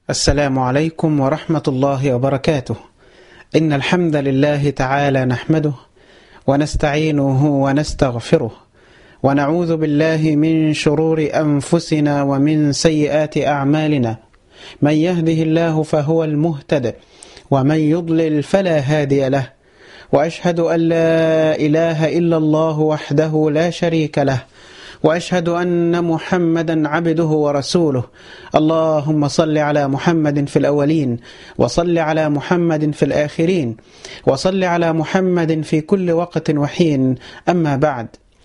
السلام عليكم ورحمة الله وبركاته إن الحمد لله تعالى نحمده ونستعينه ونستغفره ونعوذ بالله من شرور أنفسنا ومن سيئات أعمالنا من يهده الله فهو المهتد ومن يضلل فلا هادي له وأشهد أن لا إله إلا الله وحده لا شريك له واشهد ان محمدا عبده ورسوله اللهم صل على محمد في الاولين وصل على محمد في الاخرين وصل على محمد في كل وقت وحين اما بعد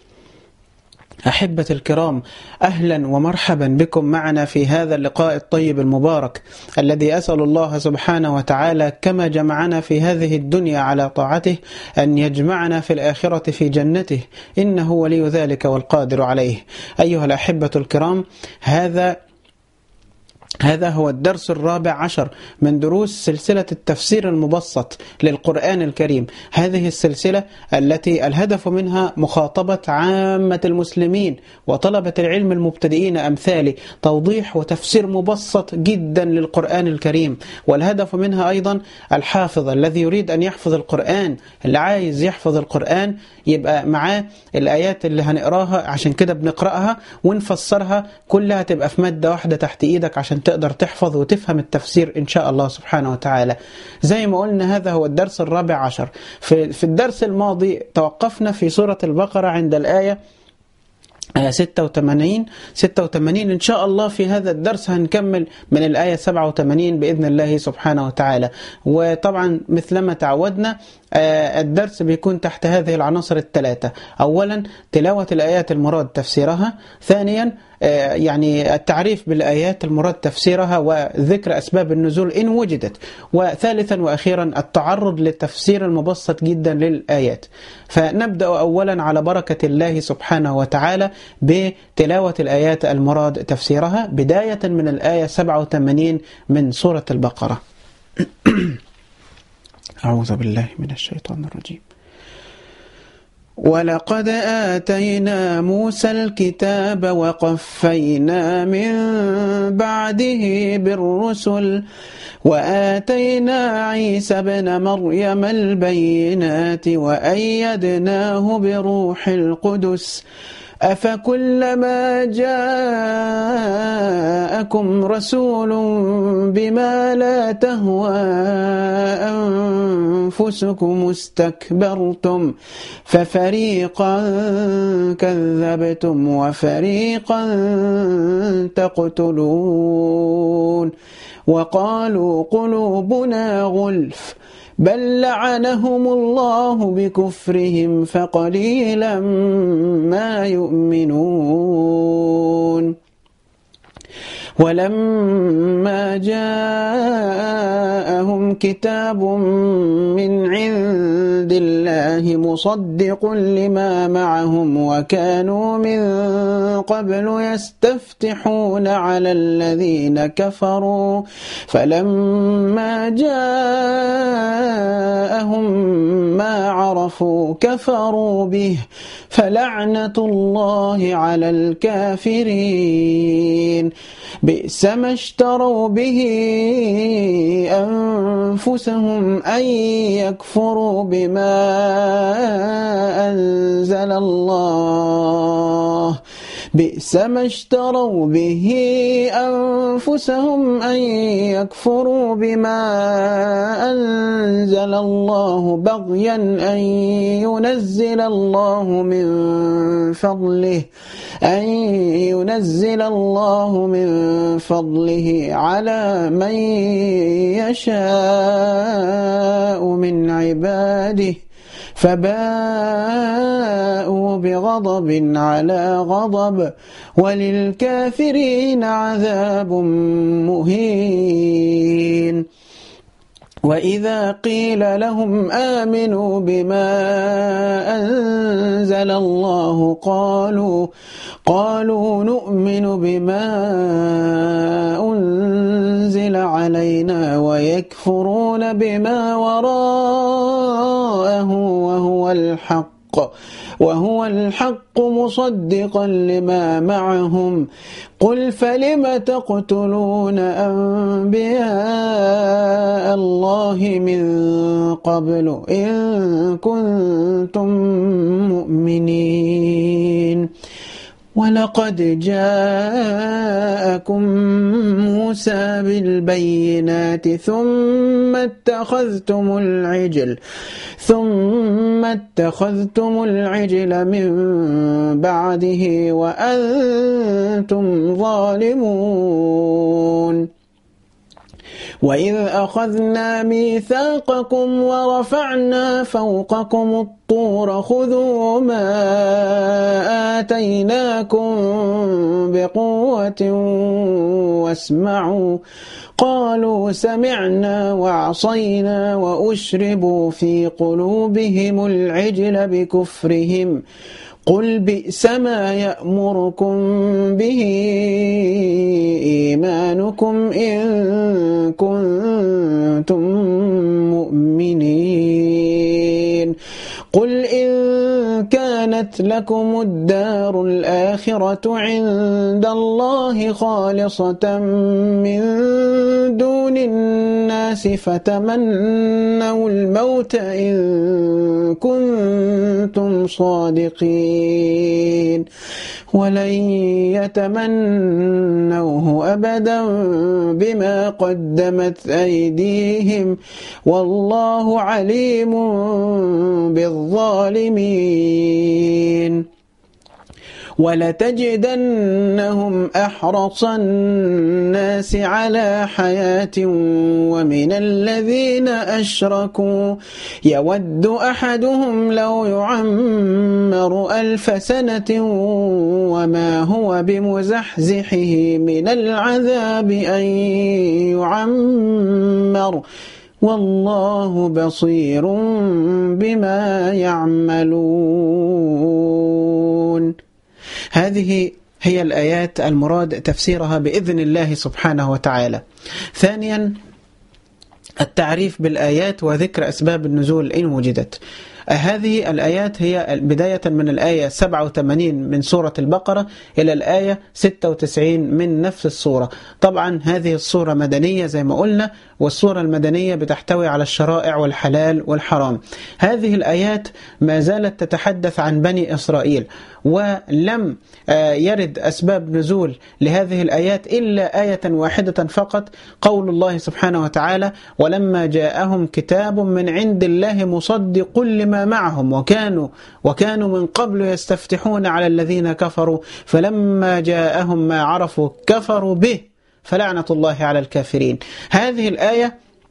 أحبة الكرام أهلا ومرحبا بكم معنا في هذا اللقاء الطيب المبارك الذي أسأل الله سبحانه وتعالى كما جمعنا في هذه الدنيا على طاعته أن يجمعنا في الآخرة في جنته إنه ولي ذلك والقادر عليه أيها الأحبة الكرام هذا هذا هو الدرس الرابع عشر من دروس سلسلة التفسير المبسط للقرآن الكريم هذه السلسلة التي الهدف منها مخاطبة عامة المسلمين وطلبة العلم المبتدئين أمثالي توضيح وتفسير مبسط جدا للقرآن الكريم والهدف منها أيضا الحافظ الذي يريد أن يحفظ القرآن اللي عايز يحفظ القرآن يبقى معاه الآيات اللي هنقراها عشان كده بنقرأها ونفسرها كلها تبقى في مادة واحدة تحت إيدك عشان تقدر تحفظ وتفهم التفسير إن شاء الله سبحانه وتعالى زي ما قلنا هذا هو الدرس الرابع عشر في, في الدرس الماضي توقفنا في سورة البقرة عند الآية 86 86 إن شاء الله في هذا الدرس هنكمل من الآية 87 بإذن الله سبحانه وتعالى وطبعا مثلما تعودنا الدرس بيكون تحت هذه العناصر الثلاثة أولا تلاوة الآيات المراد تفسيرها ثانيا يعني التعريف بالآيات المراد تفسيرها وذكر أسباب النزول إن وجدت وثالثا وأخيرا التعرض للتفسير المبسط جدا للآيات فنبدأ أولا على بركة الله سبحانه وتعالى بتلاوة الآيات المراد تفسيرها بداية من الآية 87 من سورة البقرة أعوذ بالله من الشيطان الرجيم ولقد آتينا موسى الكتاب وقفينا من بعده بالرسل وآتينا عيسى ابن مريم البينات وأيدناه بروح القدس أفكلما جاءكم رسول بما لا تهوى أنفسكم استكبرتم ففريقا كذبتم وفريقا تقتلون وقالوا قلوبنا غلف بل لعنهم الله بكفرهم فقليلا ما يؤمنون ولما جاءهم كتاب من عند الله مصدق لما معهم وكانوا من قبل يستفتحون على الذين كفروا فلما جاءهم ما عرفوا كفروا به فلعنة الله على الكافرين بئس ما اشتروا به أنفسهم أن يكفروا بما أنزل الله بئس ما اشتروا به أنفسهم أن يكفروا بما أنزل الله بغيا أن ينزل الله من فضله أن ينزل الله من فضله على من يشاء من عباده فباءوا بغضب على غضب وللكافرين عذاب مهين وإذا قيل لهم آمنوا بما أنزل الله قالوا قالوا نؤمن بما أنزل علينا ويكفرون بما وراءه وهو الحق وهو الحق مصدقا لما معهم قل فلم تقتلون أنبياء الله من قبل إن كنتم مؤمنين ولقد جاءكم موسى بالبينات ثم اتخذتم العجل ثم اتخذتم العجل من بعده وأنتم ظالمون وإذ أخذنا ميثاقكم ورفعنا فوقكم الطور خذوا ما آتيناكم بقوة واسمعوا قالوا سمعنا وعصينا وأشربوا في قلوبهم العجل بكفرهم قل بئس ما يأمركم به إيمانكم إن كنتم مؤمنين قل إن كانت لكم الدار الآخرة عند الله خالصة من دون الناس فتمنوا الموت إن كنتم صادقين ولن يتمنوه أبدا بما قدمت أيديهم والله عليم بالظالمين ولتجدنهم أحرص الناس على حياة ومن الذين أشركوا يود أحدهم لو يعمر ألف سنة وما هو بمزحزحه من العذاب أن يعمر والله بصير بما يعملون هذه هي الآيات المراد تفسيرها بإذن الله سبحانه وتعالى ثانيا التعريف بالآيات وذكر أسباب النزول إن وجدت هذه الآيات هي بداية من الآية 87 من سورة البقرة إلى الآية 96 من نفس السورة طبعا هذه السورة مدنية زي ما قلنا والسورة المدنية بتحتوي على الشرائع والحلال والحرام هذه الآيات ما زالت تتحدث عن بني إسرائيل ولم يرد أسباب نزول لهذه الآيات إلا آية واحدة فقط قول الله سبحانه وتعالى ولما جاءهم كتاب من عند الله مصدق لما معهم وكانوا وكانوا من قبل يستفتحون على الذين كفروا فلما جاءهم ما عرفوا كفروا به فلعنة الله على الكافرين هذه الآية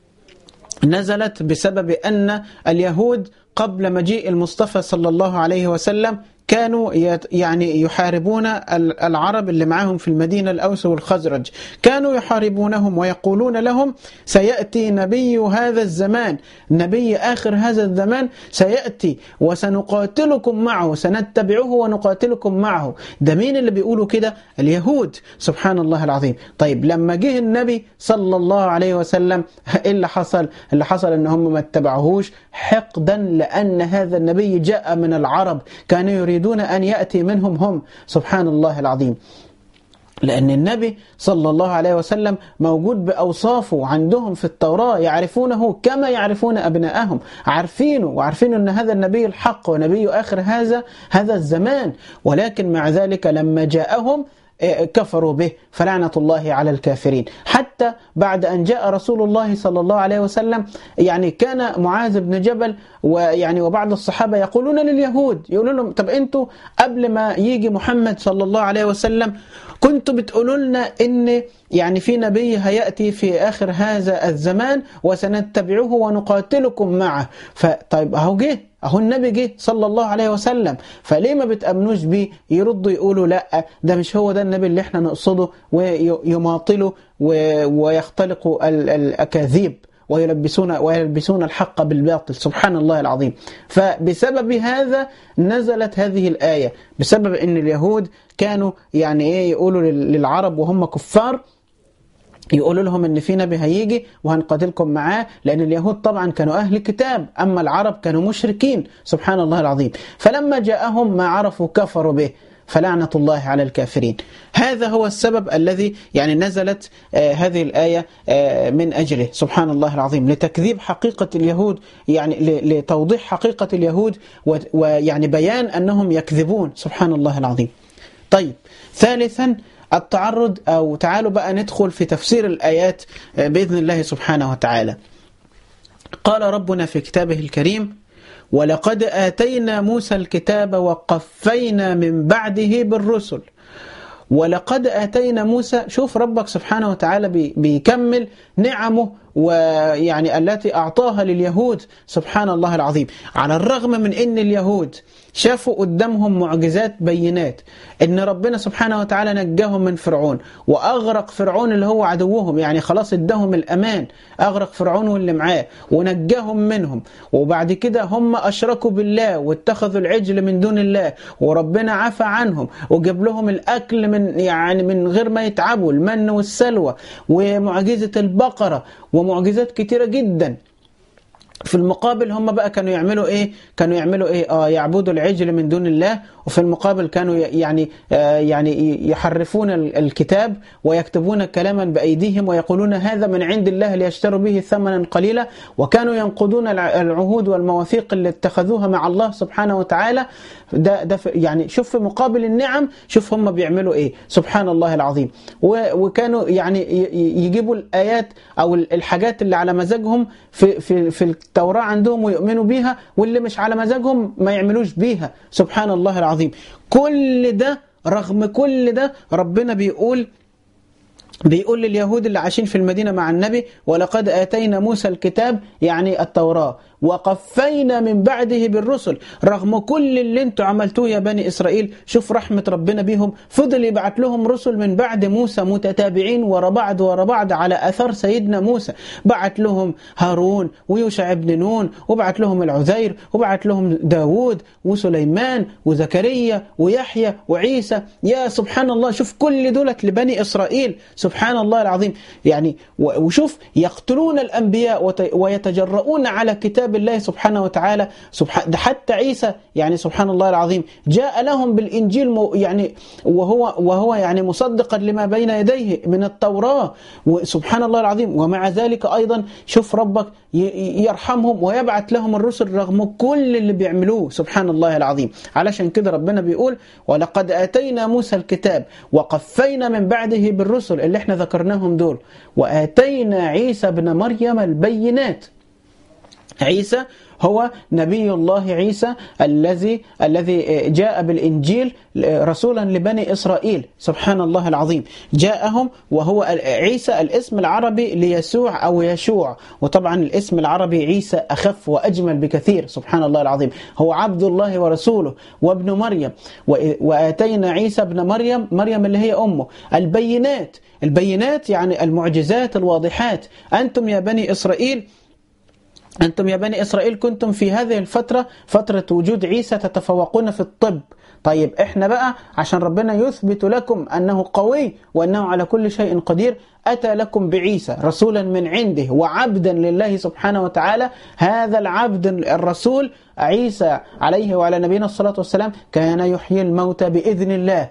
نزلت بسبب أن اليهود قبل مجيء المصطفى صلى الله عليه وسلم كانوا يعني يحاربون العرب اللي معهم في المدينة الأوس والخزرج كانوا يحاربونهم ويقولون لهم سيأتي نبي هذا الزمان نبي آخر هذا الزمان سيأتي وسنقاتلكم معه سنتبعه ونقاتلكم معه ده مين اللي بيقولوا كده اليهود سبحان الله العظيم طيب لما جه النبي صلى الله عليه وسلم ايه اللي حصل اللي حصل ان هم ما اتبعوهوش حقدا لأن هذا النبي جاء من العرب كانوا يريدون يريدون أن يأتي منهم هم سبحان الله العظيم لأن النبي صلى الله عليه وسلم موجود بأوصافه عندهم في التوراة يعرفونه كما يعرفون أبناءهم عارفينه وعارفين أن هذا النبي الحق ونبي آخر هذا هذا الزمان ولكن مع ذلك لما جاءهم كفروا به فلعنة الله على الكافرين حتى بعد أن جاء رسول الله صلى الله عليه وسلم يعني كان معاذ بن جبل ويعني وبعض الصحابة يقولون لليهود يقولون لهم طب أنتوا قبل ما يجي محمد صلى الله عليه وسلم كنتوا بتقولوا لنا ان يعني في نبي هياتي في اخر هذا الزمان وسنتبعه ونقاتلكم معه فطيب اهو جه اهو النبي جه صلى الله عليه وسلم فليه ما بتامنوش بيه يردوا يقولوا لا ده مش هو ده النبي اللي احنا نقصده ويماطلوا ويختلقوا الاكاذيب ويلبسون ويلبسون الحق بالباطل سبحان الله العظيم فبسبب هذا نزلت هذه الآية بسبب أن اليهود كانوا يعني إيه يقولوا للعرب وهم كفار يقولوا لهم ان في نبي هيجي وهنقاتلكم معاه لان اليهود طبعا كانوا اهل كتاب اما العرب كانوا مشركين سبحان الله العظيم فلما جاءهم ما عرفوا كفروا به فلعنة الله على الكافرين هذا هو السبب الذي يعني نزلت آه هذه الآية آه من أجله سبحان الله العظيم لتكذيب حقيقة اليهود يعني لتوضيح حقيقة اليهود ويعني بيان أنهم يكذبون سبحان الله العظيم طيب ثالثا التعرض أو تعالوا بقى ندخل في تفسير الآيات بإذن الله سبحانه وتعالى قال ربنا في كتابه الكريم ولقد آتينا موسى الكتاب وقفينا من بعده بالرسل ولقد آتينا موسى شوف ربك سبحانه وتعالى بيكمل نعمه ويعني التي أعطاها لليهود سبحان الله العظيم على الرغم من أن اليهود شافوا قدامهم معجزات بينات ان ربنا سبحانه وتعالى نجاهم من فرعون واغرق فرعون اللي هو عدوهم يعني خلاص اداهم الامان اغرق فرعون واللي معاه ونجاهم منهم وبعد كده هم اشركوا بالله واتخذوا العجل من دون الله وربنا عفى عنهم وجاب لهم الاكل من يعني من غير ما يتعبوا المن والسلوى ومعجزه البقره ومعجزات كتيره جدا في المقابل هم بقى كانوا يعملوا ايه كانوا يعملوا ايه اه يعبدوا العجل من دون الله وفي المقابل كانوا يعني آه يعني يحرفون الكتاب ويكتبون كلاما بايديهم ويقولون هذا من عند الله ليشتروا به ثمنا قليلا وكانوا ينقضون العهود والمواثيق اللي اتخذوها مع الله سبحانه وتعالى ده ده يعني شوف في مقابل النعم شوف هم بيعملوا ايه سبحان الله العظيم وكانوا يعني يجيبوا الايات او الحاجات اللي على مزاجهم في في في التوراه عندهم ويؤمنوا بيها واللي مش على مزاجهم ما يعملوش بيها سبحان الله العظيم كل ده رغم كل ده ربنا بيقول بيقول لليهود اللي عايشين في المدينة مع النبي ولقد آتينا موسى الكتاب يعني التوراة وقفينا من بعده بالرسل رغم كل اللي انتوا عملتوه يا بني إسرائيل شوف رحمة ربنا بيهم فضل يبعت لهم رسل من بعد موسى متتابعين ورا بعض ورا بعض على أثر سيدنا موسى بعت لهم هارون ويوشع بن نون وبعت لهم العزير وبعت لهم داود وسليمان وزكريا ويحيى وعيسى يا سبحان الله شوف كل دولت لبني إسرائيل سبحان الله العظيم يعني وشوف يقتلون الأنبياء ويتجرؤون على كتاب الله سبحانه وتعالى سبحان ده حتى عيسى يعني سبحان الله العظيم جاء لهم بالإنجيل يعني وهو وهو يعني مصدقا لما بين يديه من التوراة سبحان الله العظيم ومع ذلك أيضا شوف ربك يرحمهم ويبعث لهم الرسل رغم كل اللي بيعملوه سبحان الله العظيم علشان كده ربنا بيقول ولقد آتينا موسى الكتاب وقفينا من بعده بالرسل اللي احنا ذكرناهم دول وآتينا عيسى ابن مريم البينات عيسى هو نبي الله عيسى الذي الذي جاء بالانجيل رسولا لبني اسرائيل سبحان الله العظيم جاءهم وهو عيسى الاسم العربي ليسوع او يشوع وطبعا الاسم العربي عيسى اخف واجمل بكثير سبحان الله العظيم هو عبد الله ورسوله وابن مريم واتينا عيسى ابن مريم مريم اللي هي امه البينات البينات يعني المعجزات الواضحات انتم يا بني اسرائيل أنتم يا بني إسرائيل كنتم في هذه الفترة فترة وجود عيسى تتفوقون في الطب طيب احنا بقى عشان ربنا يثبت لكم أنه قوي وأنه على كل شيء قدير أتى لكم بعيسى رسولا من عنده وعبدا لله سبحانه وتعالى هذا العبد الرسول عيسى عليه وعلى نبينا الصلاة والسلام كان يحيي الموتى بإذن الله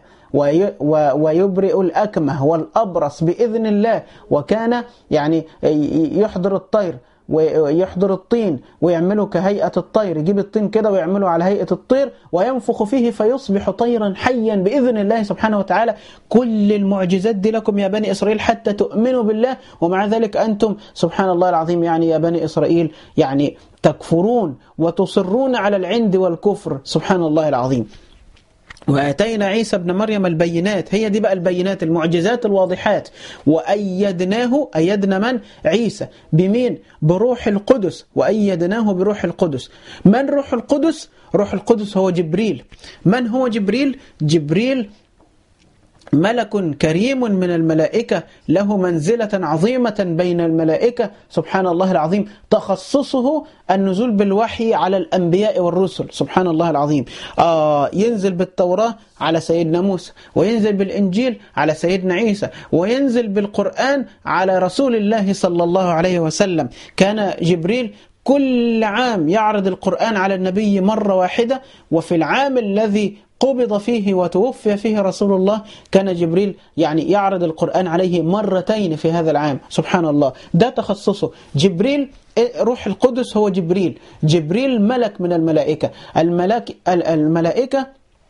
ويبرئ الأكمه والأبرص بإذن الله وكان يعني يحضر الطير ويحضر الطين ويعمله كهيئة الطير يجيب الطين كده ويعمله على هيئة الطير وينفخ فيه فيصبح طيرا حيا بإذن الله سبحانه وتعالى كل المعجزات دي لكم يا بني إسرائيل حتى تؤمنوا بالله ومع ذلك أنتم سبحان الله العظيم يعني يا بني إسرائيل يعني تكفرون وتصرون على العند والكفر سبحان الله العظيم وآتينا عيسى ابن مريم البينات هي دي بقى البينات المعجزات الواضحات وأيدناه أيدنا من؟ عيسى بمين؟ بروح القدس وأيدناه بروح القدس من روح القدس؟ روح القدس هو جبريل من هو جبريل؟ جبريل ملك كريم من الملائكة له منزلة عظيمة بين الملائكة سبحان الله العظيم تخصصه النزول بالوحي على الأنبياء والرسل سبحان الله العظيم آه ينزل بالتوراة على سيدنا موسى وينزل بالإنجيل على سيدنا عيسى وينزل بالقرآن على رسول الله صلى الله عليه وسلم كان جبريل كل عام يعرض القرآن على النبي مرة واحدة وفي العام الذي قبض فيه وتوفي فيه رسول الله كان جبريل يعني يعرض القرآن عليه مرتين في هذا العام سبحان الله ده تخصصه جبريل روح القدس هو جبريل جبريل ملك من الملائكة الملائكة, الملائكة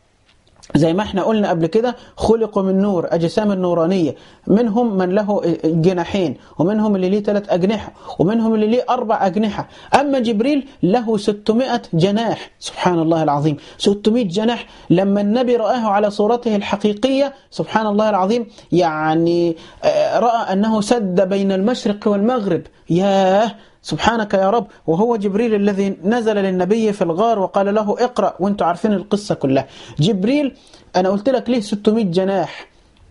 زي ما احنا قلنا قبل كده خلقوا من نور أجسام النورانية منهم من له جناحين ومنهم اللي ليه ثلاث أجنحة ومنهم اللي ليه أربع أجنحة أما جبريل له 600 جناح سبحان الله العظيم 600 جناح لما النبي رآه على صورته الحقيقية سبحان الله العظيم يعني رأى أنه سد بين المشرق والمغرب ياه سبحانك يا رب وهو جبريل الذي نزل للنبي في الغار وقال له اقرأ وانتم عارفين القصة كلها جبريل أنا قلت لك ليه 600 جناح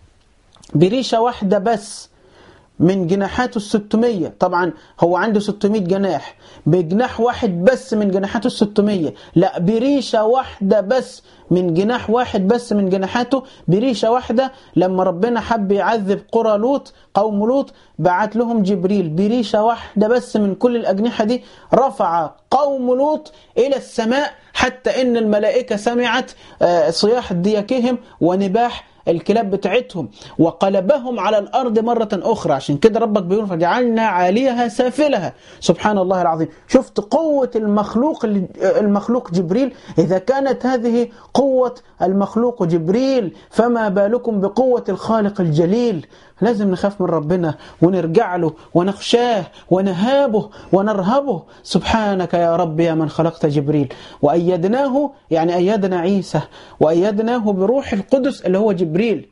بريشة واحدة بس من جناحاته الستمية طبعا هو عنده 600 جناح بجناح واحد بس من جناحاته الستمية لا بريشة واحدة بس من جناح واحد بس من جناحاته بريشة واحدة لما ربنا حب يعذب قرى لوط قوم لوط بعت لهم جبريل بريشة واحدة بس من كل الأجنحة دي رفع قوم لوط إلى السماء حتى إن الملائكة سمعت صياح ديكهم ونباح الكلاب بتاعتهم وقلبهم على الأرض مرة أخرى عشان كده ربك بيقول فجعلنا عاليها سافلها سبحان الله العظيم شفت قوة المخلوق المخلوق جبريل إذا كانت هذه قوة المخلوق جبريل فما بالكم بقوة الخالق الجليل لازم نخاف من ربنا ونرجع له ونخشاه ونهابه ونرهبه سبحانك يا رب يا من خلقت جبريل وأيدناه يعني أيدنا عيسى وأيدناه بروح القدس اللي هو جبريل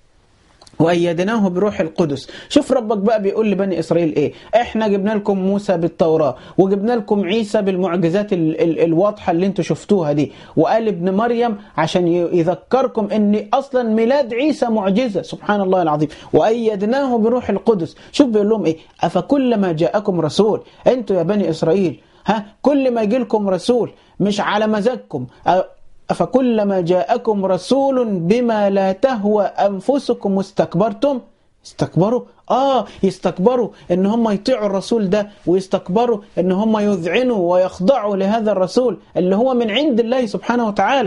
وأيدناه بروح القدس شوف ربك بقى بيقول لبني إسرائيل إيه إحنا جبنا لكم موسى بالتوراة وجبنا لكم عيسى بالمعجزات ال ال الواضحة اللي انتوا شفتوها دي وقال ابن مريم عشان يذكركم ان أصلا ميلاد عيسى معجزة سبحان الله العظيم وأيدناه بروح القدس شوف بيقول لهم إيه أفكلما جاءكم رسول انتوا يا بني إسرائيل ها كل ما يجي لكم رسول مش على مزاجكم أفكلما جاءكم رسول بما لا تهوى أنفسكم استكبرتم استكبروا آه يستكبروا إن هم يطيعوا الرسول ده ويستكبروا إن هم يذعنوا ويخضعوا لهذا الرسول اللي هو من عند الله سبحانه وتعالى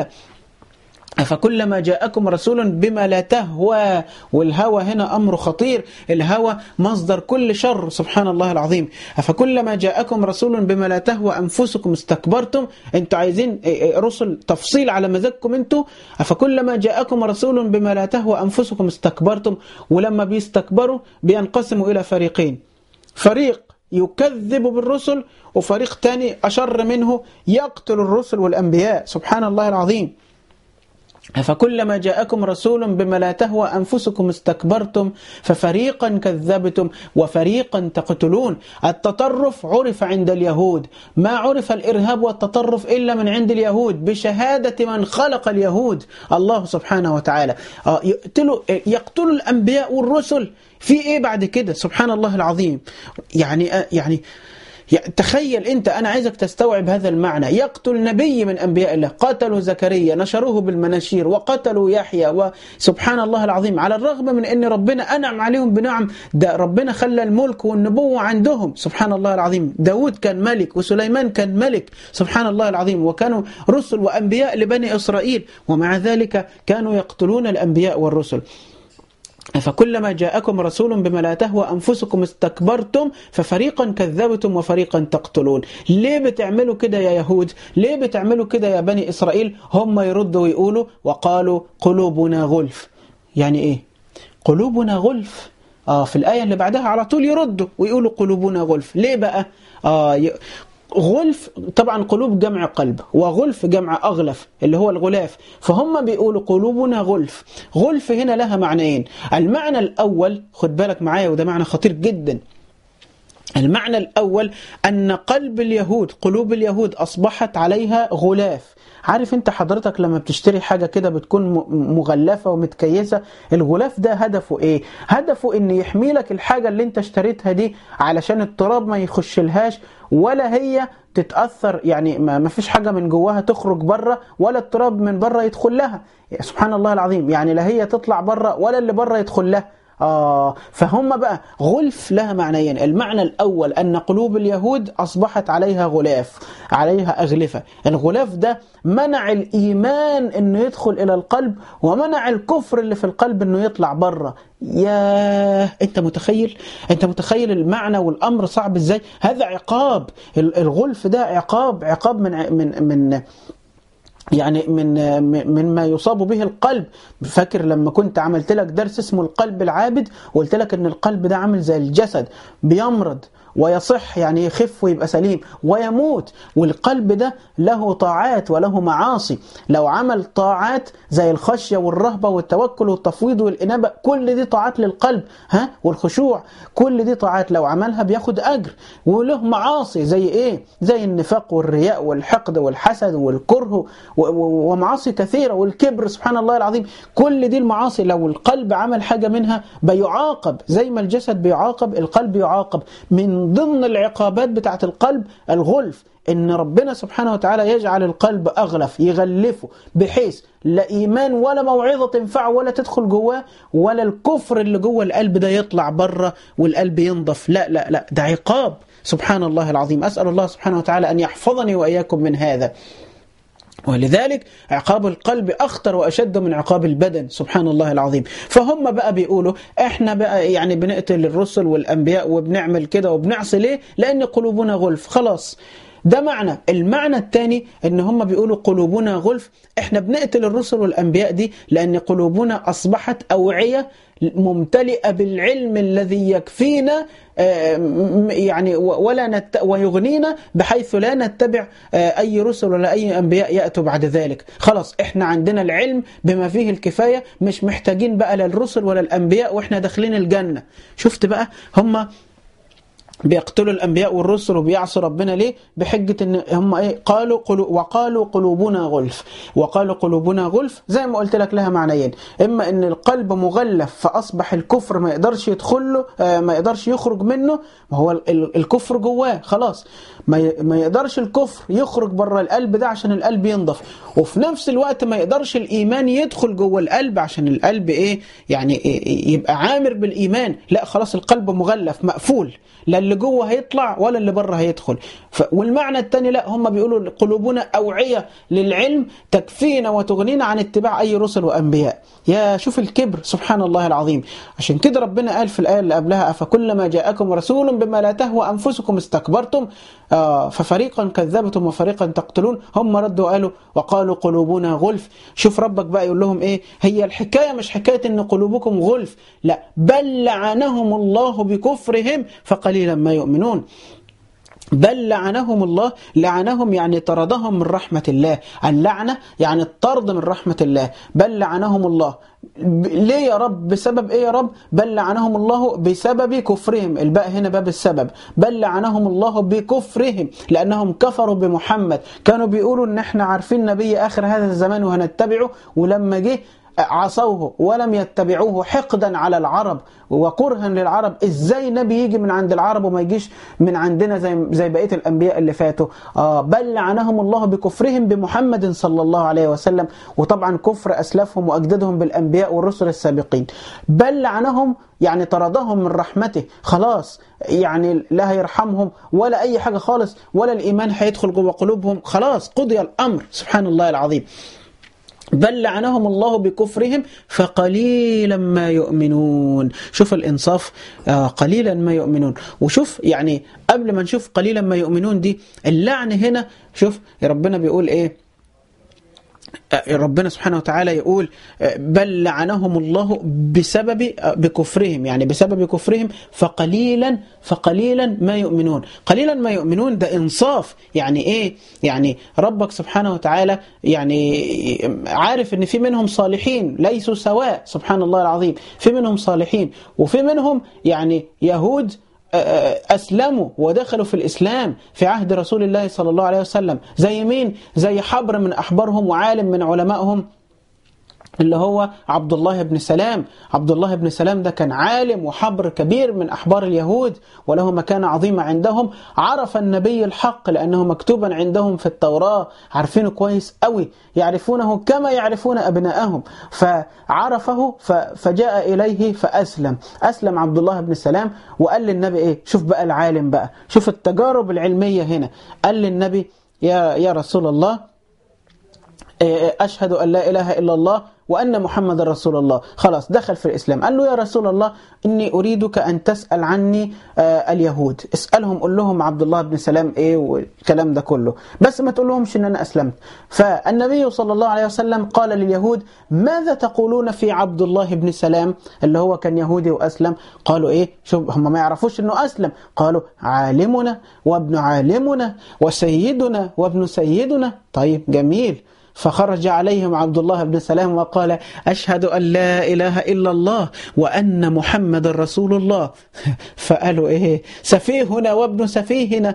أفكلما جاءكم رسول بما لا تهوى والهوى هنا أمر خطير الهوى مصدر كل شر سبحان الله العظيم أفكلما جاءكم رسول بما لا تهوى أنفسكم استكبرتم أنتوا عايزين رسل تفصيل على مزاجكم أنتوا أفكلما جاءكم رسول بما لا تهوى أنفسكم استكبرتم ولما بيستكبروا بينقسموا إلى فريقين فريق يكذب بالرسل وفريق تاني أشر منه يقتل الرسل والأنبياء سبحان الله العظيم فكلما جاءكم رسول بما لا تهوى أنفسكم استكبرتم ففريقا كذبتم وفريقا تقتلون التطرف عرف عند اليهود ما عرف الإرهاب والتطرف إلا من عند اليهود بشهادة من خلق اليهود الله سبحانه وتعالى يقتلوا, يقتلوا الأنبياء والرسل في إيه بعد كده سبحان الله العظيم يعني يعني تخيل انت انا عايزك تستوعب هذا المعنى يقتل نبي من انبياء الله قتلوا زكريا نشروه بالمناشير وقتلوا يحيى وسبحان الله العظيم على الرغم من ان ربنا انعم عليهم بنعم ده ربنا خلى الملك والنبوة عندهم سبحان الله العظيم داود كان ملك وسليمان كان ملك سبحان الله العظيم وكانوا رسل وانبياء لبني اسرائيل ومع ذلك كانوا يقتلون الانبياء والرسل فكلما جاءكم رسول بما لا تهوى أنفسكم استكبرتم ففريقا كذبتم وفريقا تقتلون ليه بتعملوا كده يا يهود ليه بتعملوا كده يا بني إسرائيل هم يردوا ويقولوا وقالوا قلوبنا غلف يعني إيه قلوبنا غلف آه في الآية اللي بعدها على طول يردوا ويقولوا قلوبنا غلف ليه بقى آه غلف طبعا قلوب جمع قلب وغلف جمع أغلف اللي هو الغلاف فهم بيقولوا قلوبنا غلف غلف هنا لها معنيين المعنى الأول خد بالك معايا وده معنى خطير جدا المعنى الأول أن قلب اليهود قلوب اليهود أصبحت عليها غلاف عارف انت حضرتك لما بتشتري حاجة كده بتكون مغلفة ومتكيسة الغلاف ده هدفه ايه هدفه ان يحمي لك الحاجة اللي انت اشتريتها دي علشان التراب ما يخشلهاش ولا هي تتأثر يعني ما فيش حاجة من جواها تخرج بره ولا التراب من بره يدخل لها سبحان الله العظيم يعني لا هي تطلع بره ولا اللي بره يدخل لها آه فهم بقى غلف لها معنيين المعنى الأول أن قلوب اليهود أصبحت عليها غلاف عليها أغلفة الغلاف ده منع الإيمان أنه يدخل إلى القلب ومنع الكفر اللي في القلب أنه يطلع بره يا أنت متخيل أنت متخيل المعنى والأمر صعب إزاي هذا عقاب الغلف ده عقاب عقاب من من من يعني من مما يصاب به القلب فاكر لما كنت عملت لك درس اسمه القلب العابد وقلت لك ان القلب ده عامل زي الجسد بيمرض ويصح يعني يخف ويبقى سليم ويموت والقلب ده له طاعات وله معاصي لو عمل طاعات زي الخشية والرهبة والتوكل والتفويض والإنابة كل دي طاعات للقلب ها والخشوع كل دي طاعات لو عملها بياخد أجر وله معاصي زي إيه زي النفاق والرياء والحقد والحسد والكره ومعاصي كثيرة والكبر سبحان الله العظيم كل دي المعاصي لو القلب عمل حاجة منها بيعاقب زي ما الجسد بيعاقب القلب يعاقب من ضمن العقابات بتاعت القلب الغلف ان ربنا سبحانه وتعالى يجعل القلب اغلف يغلفه بحيث لا ايمان ولا موعظه تنفعه ولا تدخل جواه ولا الكفر اللي جوه القلب ده يطلع بره والقلب ينضف لا لا لا ده عقاب سبحان الله العظيم اسال الله سبحانه وتعالى ان يحفظني واياكم من هذا ولذلك عقاب القلب أخطر وأشد من عقاب البدن سبحان الله العظيم فهم بقى بيقولوا احنا بقى يعني بنقتل الرسل والأنبياء وبنعمل كده وبنعصي ليه لأن قلوبنا غلف خلاص ده معنى المعنى الثاني ان هم بيقولوا قلوبنا غلف احنا بنقتل الرسل والانبياء دي لان قلوبنا اصبحت اوعيه ممتلئه بالعلم الذي يكفينا يعني ولا نت ويغنينا بحيث لا نتبع اي رسل ولا اي انبياء ياتوا بعد ذلك خلاص احنا عندنا العلم بما فيه الكفايه مش محتاجين بقى لا الرسل ولا الانبياء واحنا داخلين الجنه شفت بقى هم بيقتلوا الانبياء والرسل وبيعصوا ربنا ليه بحجه ان هم ايه قالوا قلو وقالوا قلوبنا غلف وقالوا قلوبنا غلف زي ما قلت لك لها معنيين اما ان القلب مغلف فاصبح الكفر ما يقدرش يدخل له ما يقدرش يخرج منه ما هو الكفر جواه خلاص ما يقدرش الكفر يخرج بره القلب ده عشان القلب ينضف وفي نفس الوقت ما يقدرش الايمان يدخل جوه القلب عشان القلب ايه يعني إيه يبقى عامر بالايمان لا خلاص القلب مغلف مقفول لا اللي جوه هيطلع ولا اللي بره هيدخل ف... والمعنى الثاني لا هم بيقولوا قلوبنا أوعية للعلم تكفينا وتغنينا عن اتباع أي رسل وأنبياء يا شوف الكبر سبحان الله العظيم عشان كده ربنا قال في الآية اللي قبلها أفكلما جاءكم رسول بما لا تهوى أنفسكم استكبرتم آه ففريقا كذبتم وفريقا تقتلون هم ردوا قالوا وقالوا قلوبنا غلف شوف ربك بقى يقول لهم ايه هي الحكاية مش حكاية ان قلوبكم غلف لا بل لعنهم الله بكفرهم فقليلا ما يؤمنون بل لعنهم الله لعنهم يعني طردهم من رحمة الله اللعنة يعني الطرد من رحمة الله بل لعنهم الله ليه يا رب بسبب ايه يا رب بل لعنهم الله بسبب كفرهم الباء هنا باب السبب بل لعنهم الله بكفرهم لانهم كفروا بمحمد كانوا بيقولوا ان احنا عارفين نبي اخر هذا الزمان وهنتبعه ولما جه عصوه ولم يتبعوه حقدا على العرب وكرها للعرب ازاي نبي يجي من عند العرب وما يجيش من عندنا زي زي بقيه الانبياء اللي فاتوا آه بل لعنهم الله بكفرهم بمحمد صلى الله عليه وسلم وطبعا كفر اسلافهم واجدادهم بالانبياء والرسل السابقين بل لعنهم يعني طردهم من رحمته خلاص يعني لا هيرحمهم ولا اي حاجه خالص ولا الايمان هيدخل جوه قلوبهم خلاص قضي الامر سبحان الله العظيم بل لعنهم الله بكفرهم فقليلا ما يؤمنون شوف الإنصاف آه قليلا ما يؤمنون وشوف يعني قبل ما نشوف قليلا ما يؤمنون دي اللعن هنا شوف ربنا بيقول إيه ربنا سبحانه وتعالى يقول بل لعنهم الله بسبب بكفرهم يعني بسبب كفرهم فقليلا فقليلا ما يؤمنون قليلا ما يؤمنون ده انصاف يعني ايه يعني ربك سبحانه وتعالى يعني عارف ان في منهم صالحين ليسوا سواء سبحان الله العظيم في منهم صالحين وفي منهم يعني يهود أسلموا ودخلوا في الإسلام في عهد رسول الله صلى الله عليه وسلم زي مين؟ زي حبر من أحبارهم وعالم من علمائهم اللي هو عبد الله بن سلام عبد الله بن سلام ده كان عالم وحبر كبير من أحبار اليهود وله مكانة عظيمة عندهم عرف النبي الحق لأنه مكتوبا عندهم في التوراة عارفينه كويس قوي يعرفونه كما يعرفون أبناءهم فعرفه فجاء إليه فأسلم أسلم عبد الله بن سلام وقال للنبي إيه شوف بقى العالم بقى شوف التجارب العلمية هنا قال للنبي يا, يا رسول الله أشهد أن لا إله إلا الله وأن محمد رسول الله خلاص دخل في الإسلام قال له يا رسول الله إني أريدك أن تسأل عني اليهود اسألهم قل لهم عبد الله بن سلام إيه والكلام ده كله بس ما تقول لهمش إن أنا أسلمت فالنبي صلى الله عليه وسلم قال لليهود ماذا تقولون في عبد الله بن سلام اللي هو كان يهودي وأسلم قالوا إيه شوف هم ما يعرفوش إنه أسلم قالوا عالمنا وابن عالمنا وسيدنا وابن سيدنا طيب جميل فخرج عليهم عبد الله بن سلام وقال أشهد أن لا إله إلا الله وأن محمد رسول الله فقالوا إيه سفيهنا وابن سفيهنا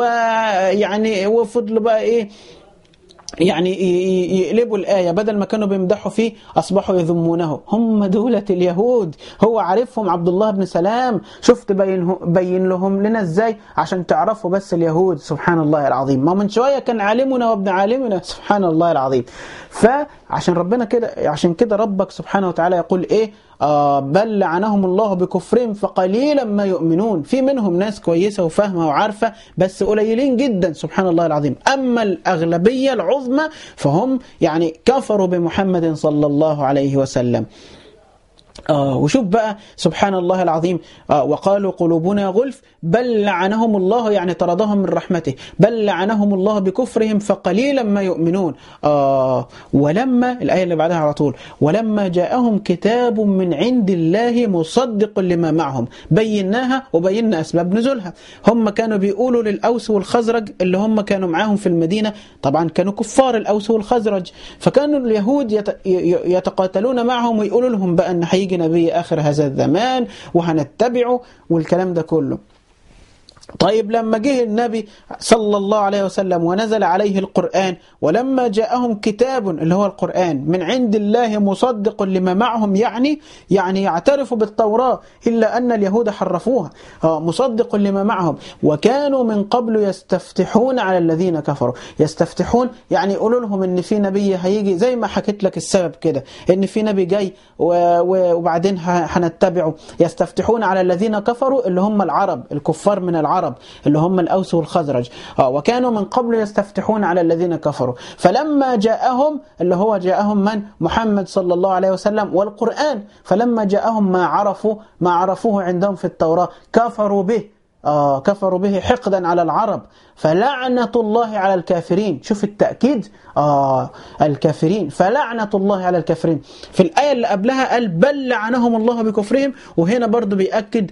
ويعني وفضلوا بقى إيه يعني يقلبوا الآية بدل ما كانوا بيمدحوا فيه أصبحوا يذمونه هم دولة اليهود هو عارفهم عبد الله بن سلام شفت بين, بين لهم لنا إزاي عشان تعرفوا بس اليهود سبحان الله العظيم ما من شوية كان عالمنا وابن عالمنا سبحان الله العظيم فعشان ربنا كده عشان كده ربك سبحانه وتعالى يقول إيه آه بل لعنهم الله بكفرهم فقليلا ما يؤمنون في منهم ناس كويسة وفاهمة وعارفة بس قليلين جدا سبحان الله العظيم أما الأغلبية العظمى فهم يعني كفروا بمحمد صلى الله عليه وسلم آه وشوف بقى سبحان الله العظيم آه وقالوا قلوبنا غلف بل لعنهم الله يعني طردهم من رحمته بل لعنهم الله بكفرهم فقليلا ما يؤمنون آه ولما الآية اللي بعدها على طول ولما جاءهم كتاب من عند الله مصدق لما معهم بيناها وبينا أسباب نزولها هم كانوا بيقولوا للأوس والخزرج اللي هم كانوا معاهم في المدينة طبعا كانوا كفار الأوس والخزرج فكانوا اليهود يتقاتلون معهم ويقولوا لهم بقى أن هيجي نبي آخر هذا الزمان وهنتبعه والكلام ده كله طيب لما جه النبي صلى الله عليه وسلم ونزل عليه القرآن ولما جاءهم كتاب اللي هو القرآن من عند الله مصدق لما معهم يعني يعني يعترفوا بالتوراة إلا أن اليهود حرفوها مصدق لما معهم وكانوا من قبل يستفتحون على الذين كفروا يستفتحون يعني يقولوا لهم إن في نبي هيجي زي ما حكيت لك السبب كده إن في نبي جاي وبعدين هنتبعه يستفتحون على الذين كفروا اللي هم العرب الكفار من العرب العرب اللي هم الأوس والخزرج آه وكانوا من قبل يستفتحون على الذين كفروا فلما جاءهم اللي هو جاءهم من محمد صلى الله عليه وسلم والقرآن فلما جاءهم ما عرفوا ما عرفوه عندهم في التوراة كفروا به آه كفروا به حقدا على العرب فلعنة الله على الكافرين شوف التأكيد آه الكافرين فلعنة الله على الكافرين في الآية اللي قبلها قال بل لعنهم الله بكفرهم وهنا برضو بيأكد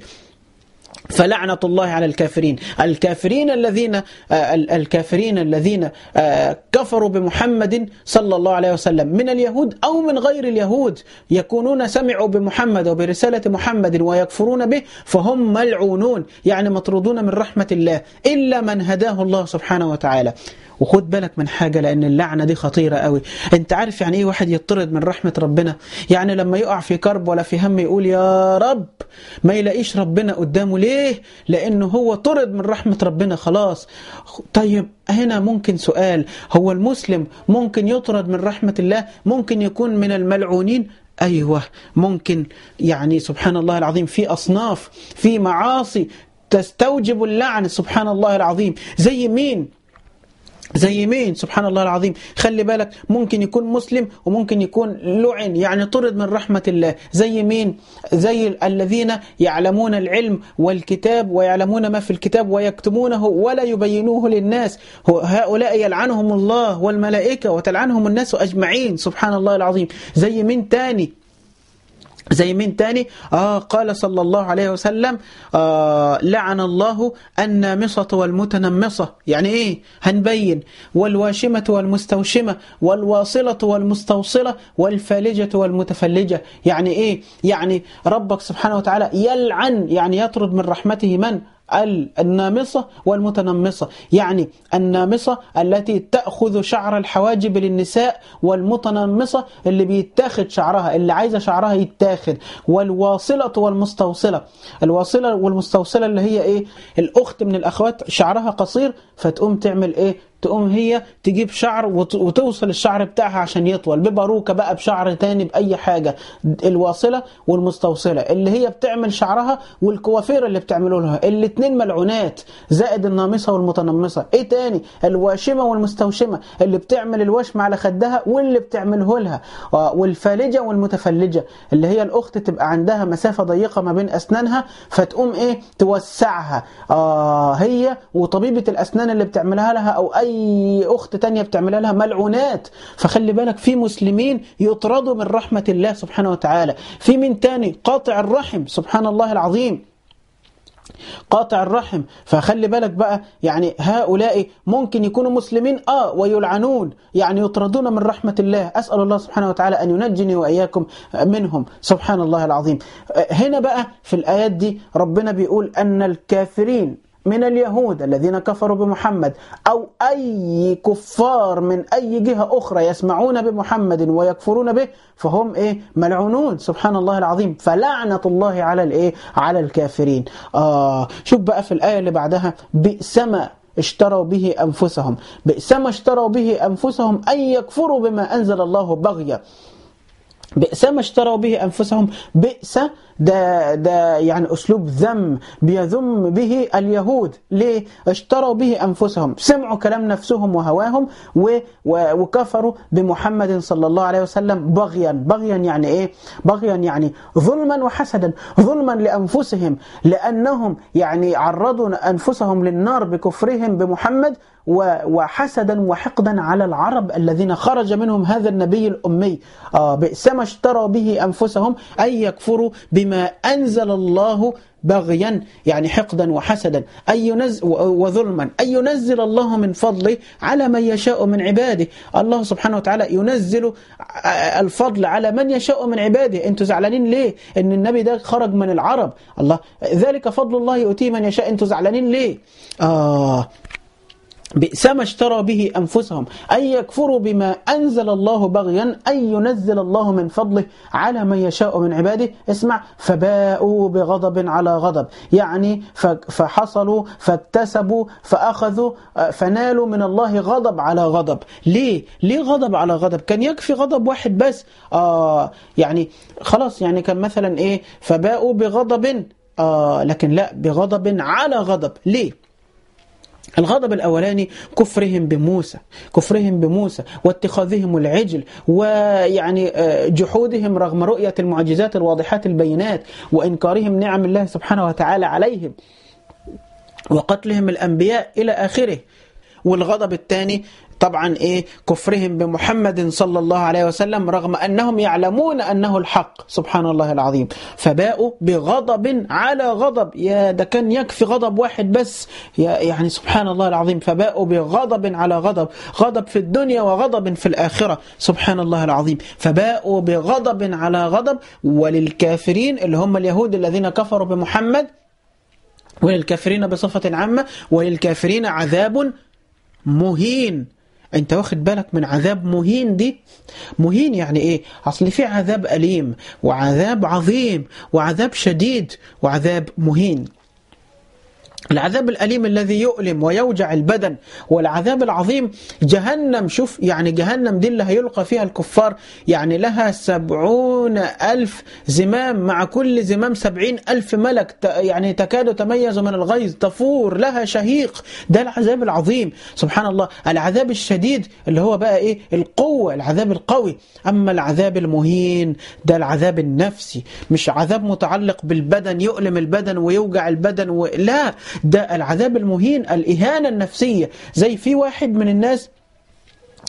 فلعنة الله على الكافرين الكافرين الذين الكافرين الذين كفروا بمحمد صلى الله عليه وسلم من اليهود أو من غير اليهود يكونون سمعوا بمحمد وبرسالة محمد ويكفرون به فهم ملعونون يعني مطرودون من رحمة الله إلا من هداه الله سبحانه وتعالى وخد بالك من حاجة لأن اللعنة دي خطيرة قوي أنت عارف يعني إيه واحد يطرد من رحمة ربنا يعني لما يقع في كرب ولا في هم يقول يا رب ما يلاقيش ربنا قدامه ليه لأنه هو طرد من رحمة ربنا خلاص طيب هنا ممكن سؤال هو المسلم ممكن يطرد من رحمة الله ممكن يكون من الملعونين أيوة ممكن يعني سبحان الله العظيم في أصناف في معاصي تستوجب اللعن سبحان الله العظيم زي مين زي مين سبحان الله العظيم خلي بالك ممكن يكون مسلم وممكن يكون لعن يعني طرد من رحمة الله زي مين زي الذين يعلمون العلم والكتاب ويعلمون ما في الكتاب ويكتمونه ولا يبينوه للناس هؤلاء يلعنهم الله والملائكة وتلعنهم الناس أجمعين سبحان الله العظيم زي مين تاني زي مين تاني آه قال صلى الله عليه وسلم آه لعن الله النامصة والمتنمصة يعني إيه هنبين والواشمة والمستوشمة والواصلة والمستوصلة والفالجة والمتفلجة يعني إيه يعني ربك سبحانه وتعالى يلعن يعني يطرد من رحمته من النامصة والمتنمصة يعني النامصة التي تأخذ شعر الحواجب للنساء والمتنمصة اللي بيتاخد شعرها اللي عايزة شعرها يتاخد والواصلة والمستوصلة الواصلة والمستوصلة اللي هي ايه الأخت من الأخوات شعرها قصير فتقوم تعمل ايه تقوم هي تجيب شعر وتوصل الشعر بتاعها عشان يطول بباروكة بقى بشعر تاني بأي حاجة الواصلة والمستوصلة اللي هي بتعمل شعرها والكوافير اللي بتعمله لها الاتنين ملعونات زائد النامصة والمتنمصة ايه تاني الواشمة والمستوشمة اللي بتعمل الوشم على خدها واللي بتعمله لها والفالجة والمتفلجة اللي هي الأخت تبقى عندها مسافة ضيقة ما بين أسنانها فتقوم ايه توسعها آه هي وطبيبة الأسنان اللي بتعملها لها أو أي اي اخت تانية بتعملها لها ملعونات فخلي بالك في مسلمين يطردوا من رحمة الله سبحانه وتعالى في من تاني قاطع الرحم سبحان الله العظيم قاطع الرحم فخلي بالك بقى يعني هؤلاء ممكن يكونوا مسلمين اه ويلعنون يعني يطردون من رحمة الله أسأل الله سبحانه وتعالى أن ينجني وإياكم منهم سبحان الله العظيم هنا بقى في الآيات دي ربنا بيقول أن الكافرين من اليهود الذين كفروا بمحمد أو أي كفار من أي جهة أخرى يسمعون بمحمد ويكفرون به فهم إيه ملعونون سبحان الله العظيم فلعنة الله على الإيه على الكافرين آه شوف بقى في الآية اللي بعدها بئس ما اشتروا به أنفسهم بئس ما اشتروا به أنفسهم أن يكفروا بما أنزل الله بغيا بئس ما اشتروا به أنفسهم بئس ده, ده يعني أسلوب ذم بيذم به اليهود ليه؟ اشتروا به أنفسهم سمعوا كلام نفسهم وهواهم و و وكفروا بمحمد صلى الله عليه وسلم بغيا بغيا يعني إيه؟ بغيا يعني ظلما وحسدا ظلما لأنفسهم لأنهم يعني عرضوا أنفسهم للنار بكفرهم بمحمد وحسدا وحقدا على العرب الذين خرج منهم هذا النبي الأمي آه بئس ما اشتروا به أنفسهم أن يكفروا بما أنزل الله بغيا يعني حقدا وحسدا أن ينزل وظلما أن ينزل الله من فضله على من يشاء من عباده الله سبحانه وتعالى ينزل الفضل على من يشاء من عباده انتوا زعلانين ليه ان النبي ده خرج من العرب الله ذلك فضل الله يؤتيه من يشاء انتوا زعلانين ليه آه بئس ما اشترى به أنفسهم أن يكفروا بما أنزل الله بغيا أن ينزل الله من فضله على من يشاء من عباده اسمع فباءوا بغضب على غضب يعني فحصلوا فاكتسبوا فأخذوا فنالوا من الله غضب على غضب ليه؟ ليه غضب على غضب؟ كان يكفي غضب واحد بس آه يعني خلاص يعني كان مثلا إيه فباءوا بغضب آه لكن لا بغضب على غضب ليه؟ الغضب الأولاني كفرهم بموسى كفرهم بموسى واتخاذهم العجل ويعني جحودهم رغم رؤية المعجزات الواضحات البينات وإنكارهم نعم الله سبحانه وتعالى عليهم وقتلهم الأنبياء إلى آخره والغضب الثاني طبعا ايه كفرهم بمحمد صلى الله عليه وسلم رغم انهم يعلمون انه الحق سبحان الله العظيم فباءوا بغضب على غضب يا ده كان يكفي غضب واحد بس يا يعني سبحان الله العظيم فباءوا بغضب على غضب غضب في الدنيا وغضب في الاخره سبحان الله العظيم فباءوا بغضب على غضب وللكافرين اللي هم اليهود الذين كفروا بمحمد وللكافرين بصفه عامه وللكافرين عذاب مهين انت واخد بالك من عذاب مهين دي مهين يعني ايه اصل في عذاب أليم وعذاب عظيم وعذاب شديد وعذاب مهين العذاب الأليم الذي يؤلم ويوجع البدن والعذاب العظيم جهنم شوف يعني جهنم دي اللي هيلقى فيها الكفار يعني لها سبعون ألف زمام مع كل زمام سبعين ألف ملك يعني تكاد تميز من الغيظ تفور لها شهيق ده العذاب العظيم سبحان الله العذاب الشديد اللي هو بقى إيه القوة العذاب القوي أما العذاب المهين ده العذاب النفسي مش عذاب متعلق بالبدن يؤلم البدن ويوجع البدن و... لا ده العذاب المهين الإهانة النفسية زي في واحد من الناس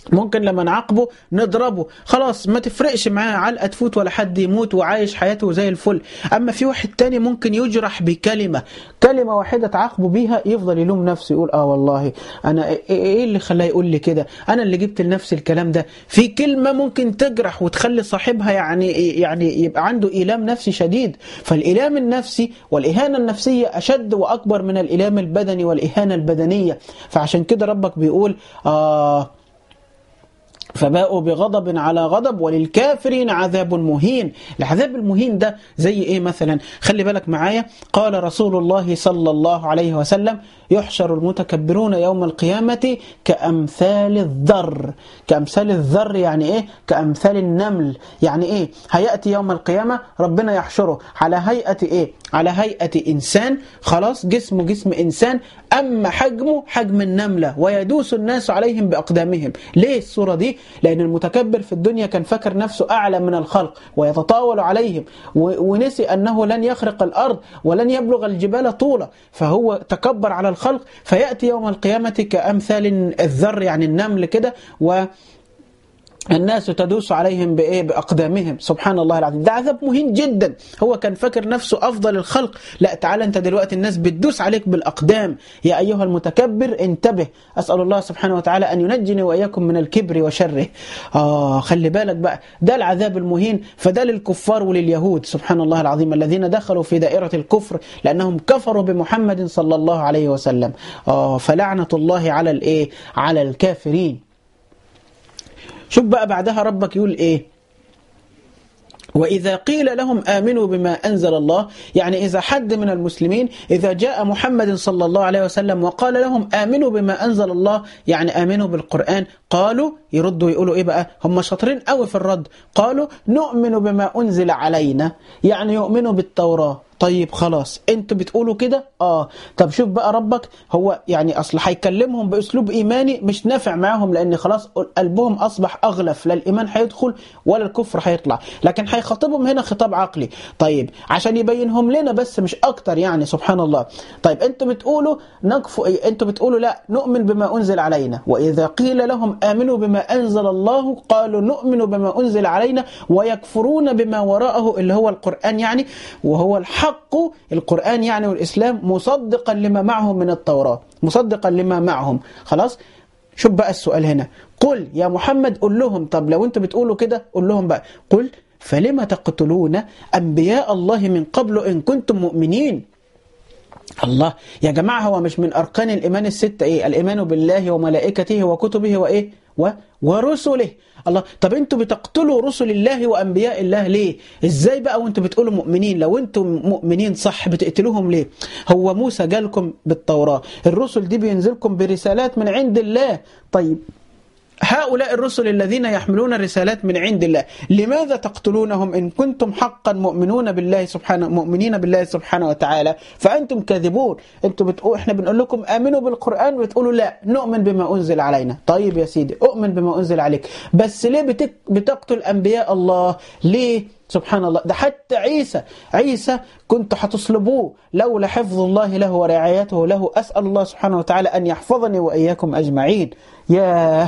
ممكن لما نعاقبه نضربه خلاص ما تفرقش معاه علقه تفوت ولا حد يموت وعايش حياته زي الفل اما في واحد تاني ممكن يجرح بكلمه كلمه واحده تعاقبه بيها يفضل يلوم نفسه يقول اه والله انا ايه اللي خلاه يقول لي كده انا اللي جبت لنفسي الكلام ده في كلمه ممكن تجرح وتخلي صاحبها يعني يعني يبقى عنده ايلام نفسي شديد فالايلام النفسي والاهانه النفسيه اشد واكبر من الايلام البدني والاهانه البدنيه فعشان كده ربك بيقول آه فباءوا بغضب على غضب وللكافرين عذاب مهين العذاب المهين ده زي ايه مثلا خلي بالك معايا قال رسول الله صلى الله عليه وسلم يحشر المتكبرون يوم القيامة كأمثال الذر كأمثال الذر يعني ايه كأمثال النمل يعني ايه هيأتي يوم القيامة ربنا يحشره على هيئة ايه على هيئة إنسان خلاص جسمه جسم إنسان أما حجمه حجم النملة ويدوس الناس عليهم بأقدامهم ليه الصورة دي لأن المتكبر في الدنيا كان فاكر نفسه أعلى من الخلق ويتطاول عليهم ونسي أنه لن يخرق الأرض ولن يبلغ الجبال طولا فهو تكبر على الخلق فيأتي يوم القيامة كأمثال الذر يعني النمل كده و الناس تدوس عليهم بايه باقدامهم سبحان الله العظيم ده عذاب مهين جدا هو كان فاكر نفسه افضل الخلق لا تعالى انت دلوقتي الناس بتدوس عليك بالاقدام يا ايها المتكبر انتبه اسال الله سبحانه وتعالى ان ينجني واياكم من الكبر وشره اه خلي بالك بقى ده العذاب المهين فده للكفار ولليهود سبحان الله العظيم الذين دخلوا في دائره الكفر لانهم كفروا بمحمد صلى الله عليه وسلم اه فلعنه الله على الايه على الكافرين شوف بقى بعدها ربك يقول ايه وإذا قيل لهم آمنوا بما أنزل الله يعني إذا حد من المسلمين إذا جاء محمد صلى الله عليه وسلم وقال لهم آمنوا بما أنزل الله يعني آمنوا بالقرآن قالوا يردوا يقولوا إيه بقى هم شاطرين قوي في الرد قالوا نؤمن بما أنزل علينا يعني يؤمنوا بالتوراة طيب خلاص انتوا بتقولوا كده اه طب شوف بقى ربك هو يعني اصل هيكلمهم باسلوب ايماني مش نافع معاهم لان خلاص قلبهم اصبح اغلف لا الايمان هيدخل ولا الكفر هيطلع لكن هيخاطبهم هنا خطاب عقلي طيب عشان يبينهم لنا بس مش اكتر يعني سبحان الله طيب انتوا بتقولوا نكفو انتوا بتقولوا لا نؤمن بما انزل علينا واذا قيل لهم امنوا بما انزل الله قالوا نؤمن بما انزل علينا ويكفرون بما وراءه اللي هو القران يعني وهو الحق الحق القرآن يعني والإسلام مصدقا لما معهم من التوراة مصدقا لما معهم خلاص شوف بقى السؤال هنا قل يا محمد قل لهم طب لو انتوا بتقولوا كده قل لهم بقى قل فلم تقتلون أنبياء الله من قبل إن كنتم مؤمنين الله يا جماعة هو مش من أركان الإيمان الستة إيه الإيمان بالله وملائكته وكتبه وإيه و... ورسله الله طب انتوا بتقتلوا رسل الله وانبياء الله ليه ازاي بقى وانتوا بتقولوا مؤمنين لو انتوا مؤمنين صح بتقتلوهم ليه هو موسى جالكم بالتوراة الرسل دي بينزلكم برسالات من عند الله طيب هؤلاء الرسل الذين يحملون الرسالات من عند الله لماذا تقتلونهم إن كنتم حقا مؤمنون بالله سبحانه مؤمنين بالله سبحانه وتعالى فأنتم كاذبون أنتم بتقول إحنا بنقول لكم آمنوا بالقرآن بتقولوا لا نؤمن بما أنزل علينا طيب يا سيدي أؤمن بما أنزل عليك بس ليه بتك بتقتل أنبياء الله ليه سبحان الله ده حتى عيسى عيسى كنت هتصلبوه لولا حفظ الله له ورعايته له أسأل الله سبحانه وتعالى أن يحفظني وإياكم أجمعين ياه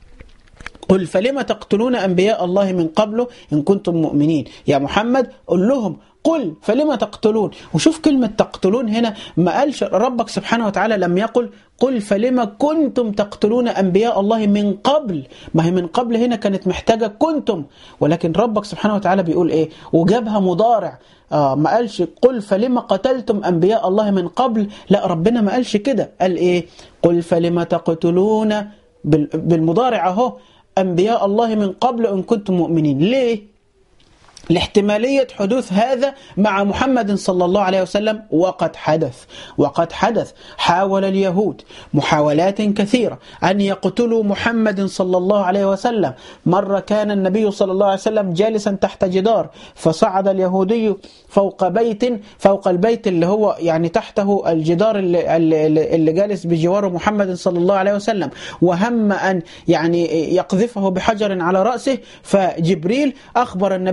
قل فلم تقتلون أنبياء الله من قبله إن كنتم مؤمنين يا محمد قل لهم قل فلم تقتلون وشوف كلمة تقتلون هنا ما قالش ربك سبحانه وتعالى لم يقل قل فلم كنتم تقتلون أنبياء الله من قبل ما هي من قبل هنا كانت محتاجة كنتم ولكن ربك سبحانه وتعالى بيقول إيه وجابها مضارع آه ما قالش قل فلم قتلتم أنبياء الله من قبل لا ربنا ما قالش كده قال إيه قل فلم تقتلون بالمضارع أهو أنبياء الله من قبل إن كنتم مؤمنين ليه؟ لاحتمالية حدوث هذا مع محمد صلى الله عليه وسلم وقد حدث وقد حدث حاول اليهود محاولات كثيرة أن يقتلوا محمد صلى الله عليه وسلم مرة كان النبي صلى الله عليه وسلم جالسا تحت جدار فصعد اليهودي فوق بيت فوق البيت اللي هو يعني تحته الجدار اللي, اللي, اللي جالس بجوار محمد صلى الله عليه وسلم وهم أن يعني يقذفه بحجر على رأسه فجبريل أخبر النبي صلى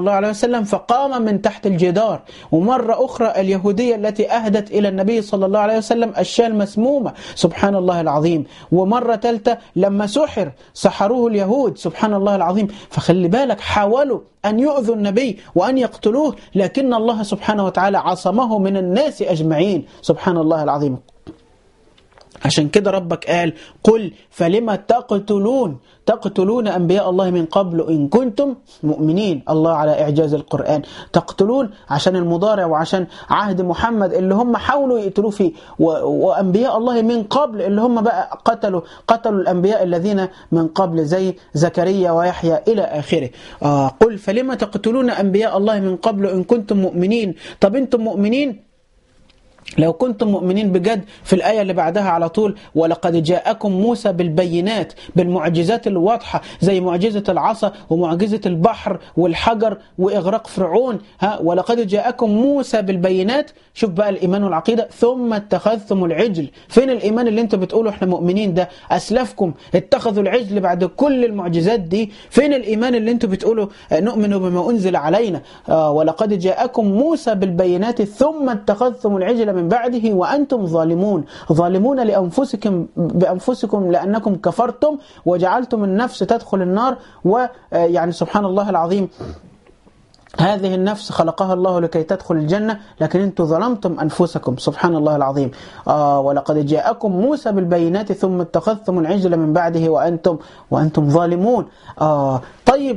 الله عليه وسلم فقام من تحت الجدار ومرة أخرى اليهودية التي أهدت إلى النبي صلى الله عليه وسلم الشاة المسمومة سبحان الله العظيم ومرة ثالثة لما سحر سحروه اليهود سبحان الله العظيم فخلي بالك حاولوا أن يؤذوا النبي وأن يقتلوه لكن الله سبحانه وتعالى عصمه من الناس أجمعين سبحان الله العظيم عشان كده ربك قال قل فلما تقتلون تقتلون أنبياء الله من قبل إن كنتم مؤمنين الله على إعجاز القرآن تقتلون عشان المضارع وعشان عهد محمد اللي هم حاولوا يقتلوه فيه وأنبياء الله من قبل اللي هم بقى قتلوا قتلوا الأنبياء الذين من قبل زي زكريا ويحيى إلى آخره آه قل فلما تقتلون أنبياء الله من قبل إن كنتم مؤمنين طب أنتم مؤمنين لو كنتم مؤمنين بجد في الآية اللي بعدها على طول ولقد جاءكم موسى بالبينات بالمعجزات الواضحة زي معجزة العصا ومعجزة البحر والحجر وإغراق فرعون ها ولقد جاءكم موسى بالبينات شوف بقى الإيمان والعقيدة ثم اتخذتم العجل فين الإيمان اللي انتوا بتقولوا احنا مؤمنين ده أسلافكم اتخذوا العجل بعد كل المعجزات دي فين الإيمان اللي انتوا بتقولوا نؤمن بما أنزل علينا آه ولقد جاءكم موسى بالبينات ثم اتخذتم العجل من بعده وأنتم ظالمون ظالمون لأنفسكم بأنفسكم لأنكم كفرتم وجعلتم النفس تدخل النار ويعني سبحان الله العظيم هذه النفس خلقها الله لكي تدخل الجنة لكن أنتم ظلمتم أنفسكم سبحان الله العظيم آه ولقد جاءكم موسى بالبينات ثم اتخذتم العجل من بعده وأنتم وأنتم ظالمون آه طيب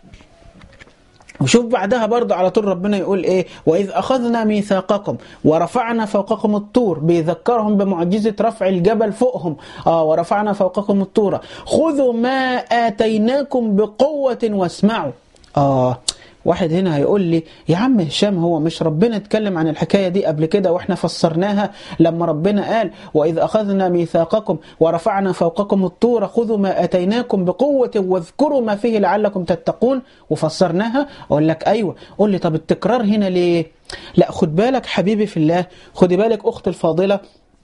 وشوف بعدها برضه على طول ربنا يقول ايه واذ اخذنا ميثاقكم ورفعنا فوقكم الطور بيذكرهم بمعجزه رفع الجبل فوقهم اه ورفعنا فوقكم الطور خذوا ما اتيناكم بقوه واسمعوا اه واحد هنا هيقول لي يا عم هشام هو مش ربنا اتكلم عن الحكاية دي قبل كده واحنا فسرناها لما ربنا قال وإذ أخذنا ميثاقكم ورفعنا فوقكم الطور خذوا ما أتيناكم بقوة واذكروا ما فيه لعلكم تتقون وفسرناها أقول لك أيوة قول لي طب التكرار هنا ليه لا خد بالك حبيبي في الله خدي بالك أخت الفاضلة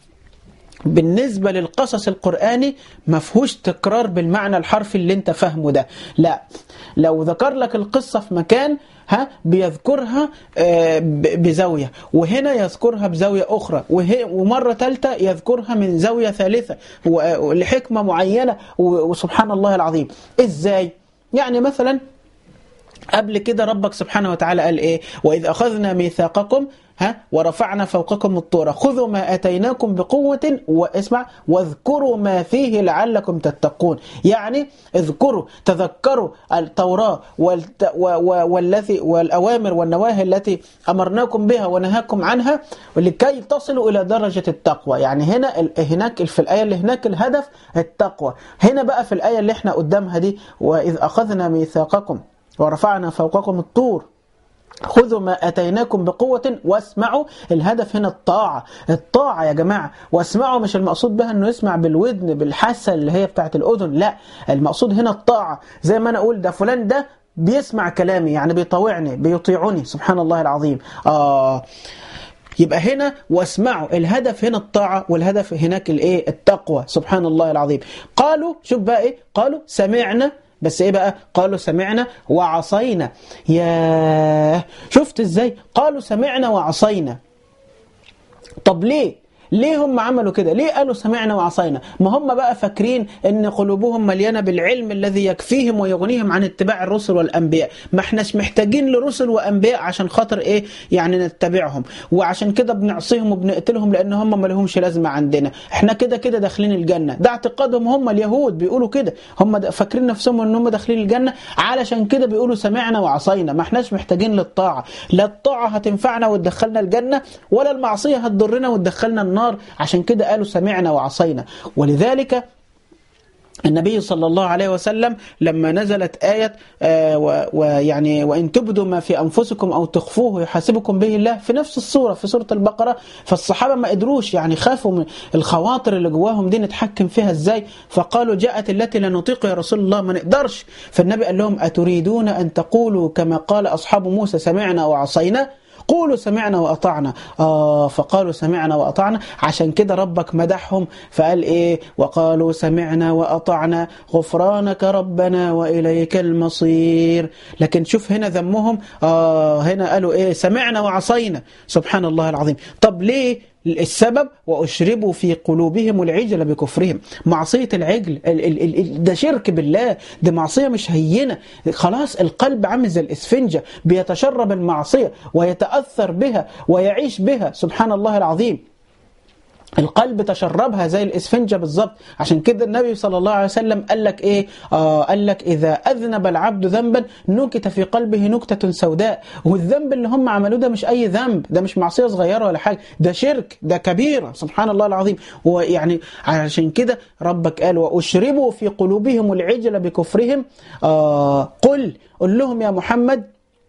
بالنسبة للقصص القرآني ما فيهوش تكرار بالمعنى الحرفي اللي انت فاهمه ده لا لو ذكر لك القصة في مكان ها بيذكرها بزاوية وهنا يذكرها بزاوية أخرى ومرة ثالثة يذكرها من زاوية ثالثة لحكمة معينة وسبحان الله العظيم إزاي؟ يعني مثلا قبل كده ربك سبحانه وتعالى قال إيه وإذ أخذنا ميثاقكم ها ورفعنا فوقكم الطور خذوا ما اتيناكم بقوه واسمع واذكروا ما فيه لعلكم تتقون يعني اذكروا تذكروا التوراه والت... و... و... والذي والاوامر والنواهي التي امرناكم بها ونهاكم عنها لكي تصلوا الى درجه التقوى يعني هنا هناك في الايه اللي هناك الهدف التقوى هنا بقى في الايه اللي احنا قدامها دي واذ اخذنا ميثاقكم ورفعنا فوقكم الطور خذوا ما أتيناكم بقوة واسمعوا الهدف هنا الطاعة الطاعة يا جماعة واسمعوا مش المقصود بها أنه يسمع بالودن بالحاسة اللي هي بتاعت الأذن لا المقصود هنا الطاعة زي ما أنا أقول ده فلان ده بيسمع كلامي يعني بيطوعني بيطيعني سبحان الله العظيم آه يبقى هنا واسمعوا الهدف هنا الطاعة والهدف هناك الايه التقوى سبحان الله العظيم قالوا شوف بقى ايه قالوا سمعنا بس ايه بقى قالوا سمعنا وعصينا يا شفت ازاي قالوا سمعنا وعصينا طب ليه ليه هم عملوا كده ليه قالوا سمعنا وعصينا ما هم بقى فاكرين ان قلوبهم مليانه بالعلم الذي يكفيهم ويغنيهم عن اتباع الرسل والانبياء ما احناش محتاجين لرسل وانبياء عشان خاطر ايه يعني نتبعهم وعشان كده بنعصيهم وبنقتلهم لان هم ما لهمش لازمه عندنا احنا كده كده داخلين الجنه ده اعتقادهم هم اليهود بيقولوا كده هم فاكرين نفسهم ان هم داخلين الجنه علشان كده بيقولوا سمعنا وعصينا ما احناش محتاجين للطاعه لا الطاعه هتنفعنا وتدخلنا الجنه ولا المعصيه هتضرنا وتدخلنا النار عشان كده قالوا سمعنا وعصينا ولذلك النبي صلى الله عليه وسلم لما نزلت آية آه ويعني وإن تبدوا ما في أنفسكم أو تخفوه يحاسبكم به الله في نفس الصورة في سورة البقرة فالصحابة ما قدروش يعني خافوا من الخواطر اللي جواهم دي نتحكم فيها إزاي فقالوا جاءت التي لا نطيق يا رسول الله ما نقدرش فالنبي قال لهم أتريدون أن تقولوا كما قال أصحاب موسى سمعنا وعصينا قولوا سمعنا وأطعنا آه فقالوا سمعنا وأطعنا عشان كده ربك مدحهم فقال إيه وقالوا سمعنا وأطعنا غفرانك ربنا وإليك المصير لكن شوف هنا ذمهم آه هنا قالوا إيه سمعنا وعصينا سبحان الله العظيم طب ليه السبب وأشربوا في قلوبهم العجل بكفرهم معصية العجل ال ال ال ده شرك بالله ده معصية مش هينة خلاص القلب عامل زي الإسفنجة بيتشرب المعصية ويتأثر بها ويعيش بها سبحان الله العظيم القلب تشربها زي الاسفنجه بالظبط عشان كده النبي صلى الله عليه وسلم قال لك ايه آه قال لك اذا اذنب العبد ذنبا نكت في قلبه نكته سوداء والذنب اللي هم عملوه ده مش اي ذنب ده مش معصيه صغيره ولا حاجه ده شرك ده كبيره سبحان الله العظيم ويعني عشان كده ربك قال واشربوا في قلوبهم العجل بكفرهم آه قل قل لهم يا محمد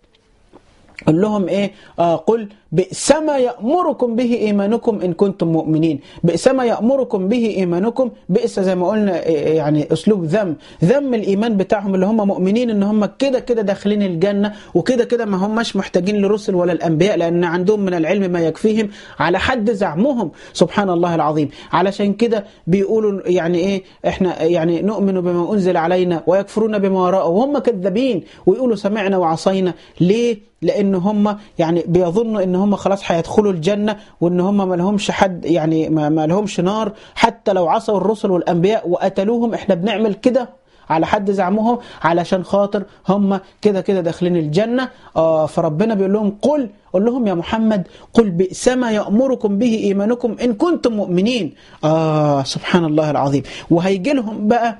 قل لهم ايه آه قل بئس ما يأمركم به إيمانكم إن كنتم مؤمنين بئس ما يأمركم به إيمانكم بئس زي ما قلنا يعني أسلوب ذم ذم الإيمان بتاعهم اللي هم مؤمنين إن هم كده كده داخلين الجنة وكده كده ما هماش محتاجين للرسل ولا الأنبياء لأن عندهم من العلم ما يكفيهم على حد زعمهم سبحان الله العظيم علشان كده بيقولوا يعني إيه إحنا يعني نؤمن بما أنزل علينا ويكفرون بما وراءه وهم كذابين ويقولوا سمعنا وعصينا ليه؟ لأن هم يعني بيظنوا إن هم خلاص هيدخلوا الجنة وإن هم ما لهمش حد يعني ما, ما لهمش نار حتى لو عصوا الرسل والأنبياء وقتلوهم إحنا بنعمل كده على حد زعمهم علشان خاطر هم كده كده داخلين الجنة آه فربنا بيقول لهم قل قل لهم يا محمد قل بئس ما يأمركم به إيمانكم إن كنتم مؤمنين آه سبحان الله العظيم وهيجي لهم بقى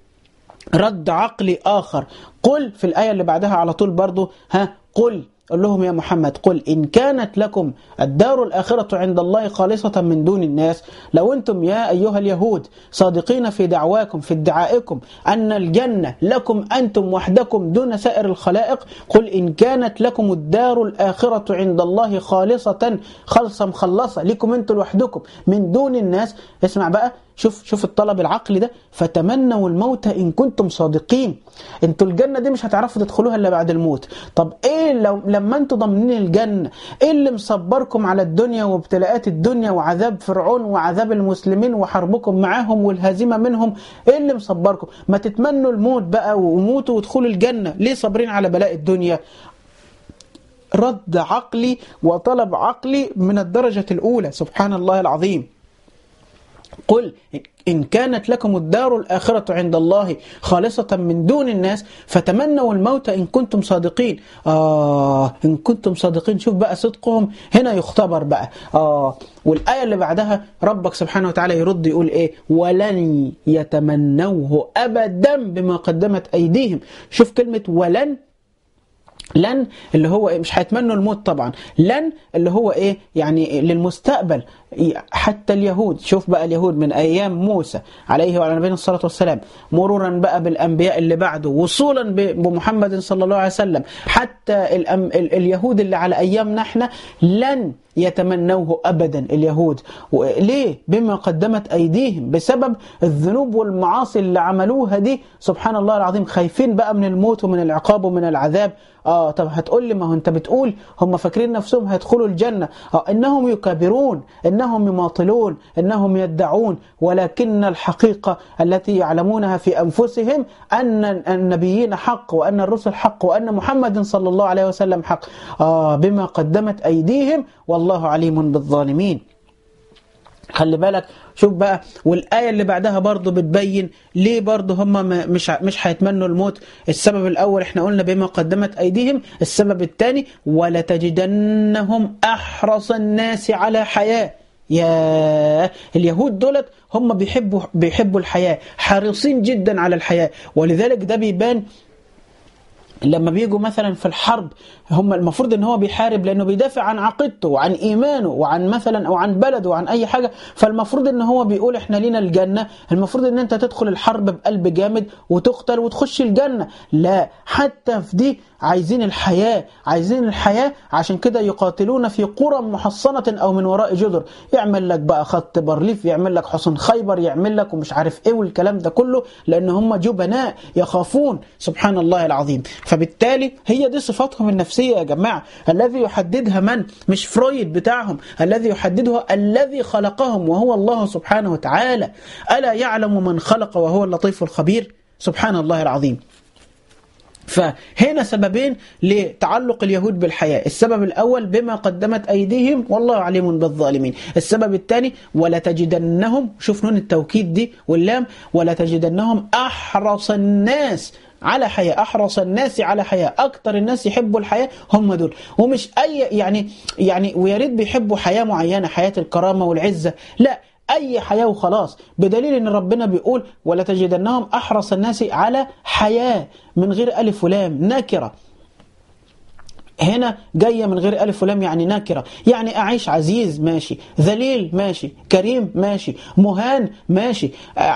رد عقلي آخر قل في الآية اللي بعدها على طول برضو ها قل قل لهم يا محمد قل إن كانت لكم الدار الآخرة عند الله خالصة من دون الناس لو أنتم يا أيها اليهود صادقين في دعواكم في ادعائكم أن الجنة لكم أنتم وحدكم دون سائر الخلائق قل إن كانت لكم الدار الآخرة عند الله خالصة خالصة مخلصة لكم أنتم لوحدكم من دون الناس اسمع بقى شوف شوف الطلب العقلي ده فتمنوا الموت ان كنتم صادقين انتوا الجنه دي مش هتعرفوا تدخلوها الا بعد الموت طب ايه لو لما انتوا ضامنين الجنه ايه اللي مصبركم على الدنيا وابتلاءات الدنيا وعذاب فرعون وعذاب المسلمين وحربكم معاهم والهزيمه منهم ايه اللي مصبركم ما تتمنوا الموت بقى وموتوا وادخلوا الجنه ليه صابرين على بلاء الدنيا رد عقلي وطلب عقلي من الدرجه الاولى سبحان الله العظيم قل إن كانت لكم الدار الآخرة عند الله خالصة من دون الناس فتمنوا الموت إن كنتم صادقين آه إن كنتم صادقين شوف بقى صدقهم هنا يختبر بقى آه والآية اللي بعدها ربك سبحانه وتعالى يرد يقول إيه ولن يتمنوه أبدا بما قدمت أيديهم شوف كلمة ولن لن اللي هو إيه مش هيتمنوا الموت طبعا لن اللي هو ايه يعني للمستقبل حتى اليهود شوف بقى اليهود من ايام موسى عليه وعلى نبينا الصلاه والسلام مرورا بقى بالانبياء اللي بعده وصولا بمحمد صلى الله عليه وسلم حتى الأم ال اليهود اللي على ايامنا احنا لن يتمنوه ابدا اليهود ليه بما قدمت ايديهم بسبب الذنوب والمعاصي اللي عملوها دي سبحان الله العظيم خايفين بقى من الموت ومن العقاب ومن العذاب اه طب هتقول لي ما هو انت بتقول هم فاكرين نفسهم هيدخلوا الجنه اه انهم يكابرون انهم يماطلون انهم يدعون ولكن الحقيقه التي يعلمونها في انفسهم ان النبيين حق وان الرسل حق وان محمد صلى الله عليه وسلم حق اه بما قدمت ايديهم والله عليم بالظالمين خلي بالك شوف بقى والآية اللي بعدها برضو بتبين ليه برضو هم مش مش هيتمنوا الموت السبب الأول احنا قلنا بما قدمت أيديهم السبب الثاني ولتجدنهم أحرص الناس على حياة يا اليهود دولت هم بيحبوا بيحبوا الحياة حريصين جدا على الحياة ولذلك ده بيبان لما بيجوا مثلا في الحرب هم المفروض ان هو بيحارب لانه بيدافع عن عقيدته وعن ايمانه وعن مثلا او عن بلده وعن اي حاجه فالمفروض ان هو بيقول احنا لينا الجنه المفروض ان انت تدخل الحرب بقلب جامد وتقتل وتخش الجنه لا حتى في دي عايزين الحياه عايزين الحياه عشان كده يقاتلون في قرى محصنه او من وراء جدر يعمل لك بقى خط بارليف يعمل لك حصن خيبر يعمل لك ومش عارف ايه والكلام ده كله لان هم جبناء يخافون سبحان الله العظيم فبالتالي هي دي صفاتهم النفسية يا جماعة الذي يحددها من مش فرويد بتاعهم الذي يحددها الذي خلقهم وهو الله سبحانه وتعالى ألا يعلم من خلق وهو اللطيف الخبير سبحان الله العظيم فهنا سببين لتعلق اليهود بالحياة السبب الأول بما قدمت أيديهم والله عليم بالظالمين السبب الثاني ولا تجدنهم شوف نون التوكيد دي واللام ولا تجدنهم أحرص الناس على حياة أحرص الناس على حياة أكثر الناس يحبوا الحياة هم دول ومش أي يعني يعني ويا ريت بيحبوا حياة معينة حياة الكرامة والعزة لا أي حياة وخلاص بدليل أن ربنا بيقول ولا تجدنهم أحرص الناس على حياة من غير ألف ولام نكرة هنا جاية من غير ألف ولام يعني نكرة يعني أعيش عزيز ماشي ذليل ماشي كريم ماشي مهان ماشي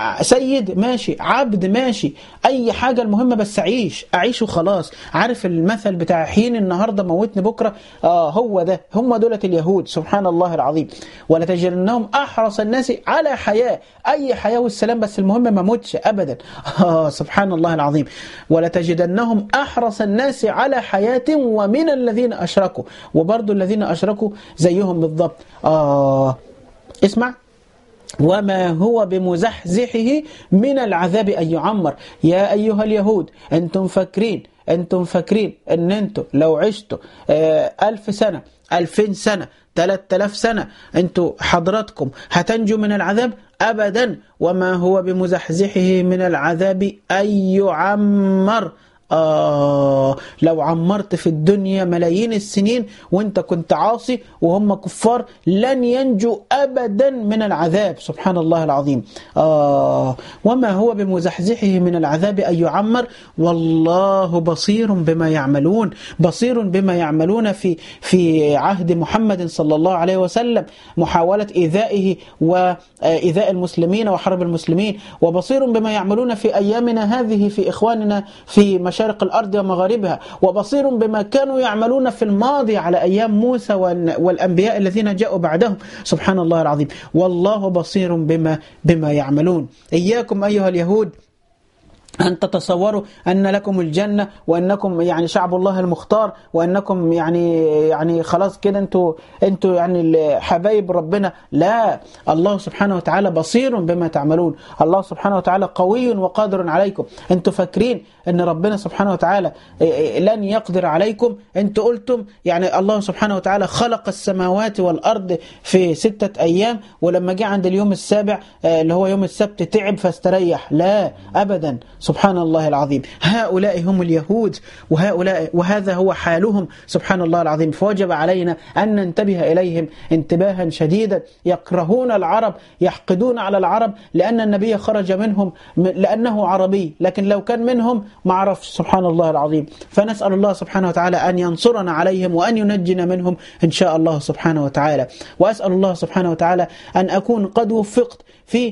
سيد ماشي عبد ماشي أي حاجة المهمة بس أعيش أعيش وخلاص عارف المثل بتاع حين النهاردة موتني بكرة آه هو ده هم دولة اليهود سبحان الله العظيم ولا تجدنهم أحرص الناس على حياة أي حياة والسلام بس المهم ما موتش أبدا آه سبحان الله العظيم ولا تجدنهم أحرص الناس على حياة ومن الذين أشركوا وبرضو الذين أشركوا زيهم بالضبط آه اسمع وما هو بمزحزحه من العذاب أن يعمر يا أيها اليهود أنتم فاكرين أنتم فاكرين أن أنتم لو عشتوا آه ألف سنة ألفين سنة ثلاثة آلاف سنة أنتم حضراتكم هتنجوا من العذاب أبدا وما هو بمزحزحه من العذاب أن يعمر آه لو عمرت في الدنيا ملايين السنين وانت كنت عاصي وهم كفار لن ينجوا أبدا من العذاب سبحان الله العظيم آه وما هو بمزحزحه من العذاب أن يعمر والله بصير بما يعملون بصير بما يعملون في في عهد محمد صلى الله عليه وسلم محاولة إيذائه وإيذاء المسلمين وحرب المسلمين وبصير بما يعملون في أيامنا هذه في إخواننا في مش مشارق الأرض ومغاربها وبصير بما كانوا يعملون في الماضي على أيام موسى والأنبياء الذين جاءوا بعدهم سبحان الله العظيم والله بصير بما, بما يعملون إياكم أيها اليهود أن تتصوروا أن لكم الجنة وأنكم يعني شعب الله المختار وأنكم يعني يعني خلاص كده أنتوا أنتوا يعني حبايب ربنا لا الله سبحانه وتعالى بصير بما تعملون الله سبحانه وتعالى قوي وقادر عليكم أنتوا فاكرين أن ربنا سبحانه وتعالى لن يقدر عليكم أنتوا قلتم يعني الله سبحانه وتعالى خلق السماوات والأرض في ستة أيام ولما جه عند اليوم السابع اللي هو يوم السبت تعب فاستريح لا أبدا سبحان الله العظيم هؤلاء هم اليهود وهؤلاء وهذا هو حالهم سبحان الله العظيم فوجب علينا أن ننتبه إليهم انتباها شديدا يكرهون العرب يحقدون على العرب لأن النبي خرج منهم لأنه عربي لكن لو كان منهم ما عرفش سبحان الله العظيم فنسأل الله سبحانه وتعالى أن ينصرنا عليهم وأن ينجنا منهم إن شاء الله سبحانه وتعالى وأسأل الله سبحانه وتعالى أن أكون قد وفقت في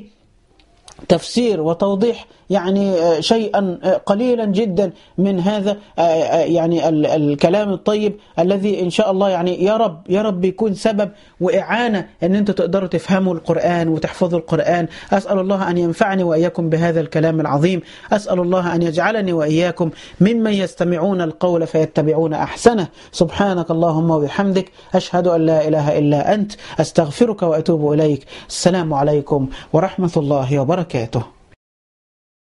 تفسير وتوضيح يعني شيئا قليلا جدا من هذا يعني الكلام الطيب الذي ان شاء الله يعني يا رب يا رب يكون سبب واعانه ان انتم تقدروا تفهموا القران وتحفظوا القران اسال الله ان ينفعني واياكم بهذا الكلام العظيم اسال الله ان يجعلني واياكم ممن يستمعون القول فيتبعون احسنه سبحانك اللهم وبحمدك اشهد ان لا اله الا انت استغفرك واتوب اليك السلام عليكم ورحمه الله وبركاته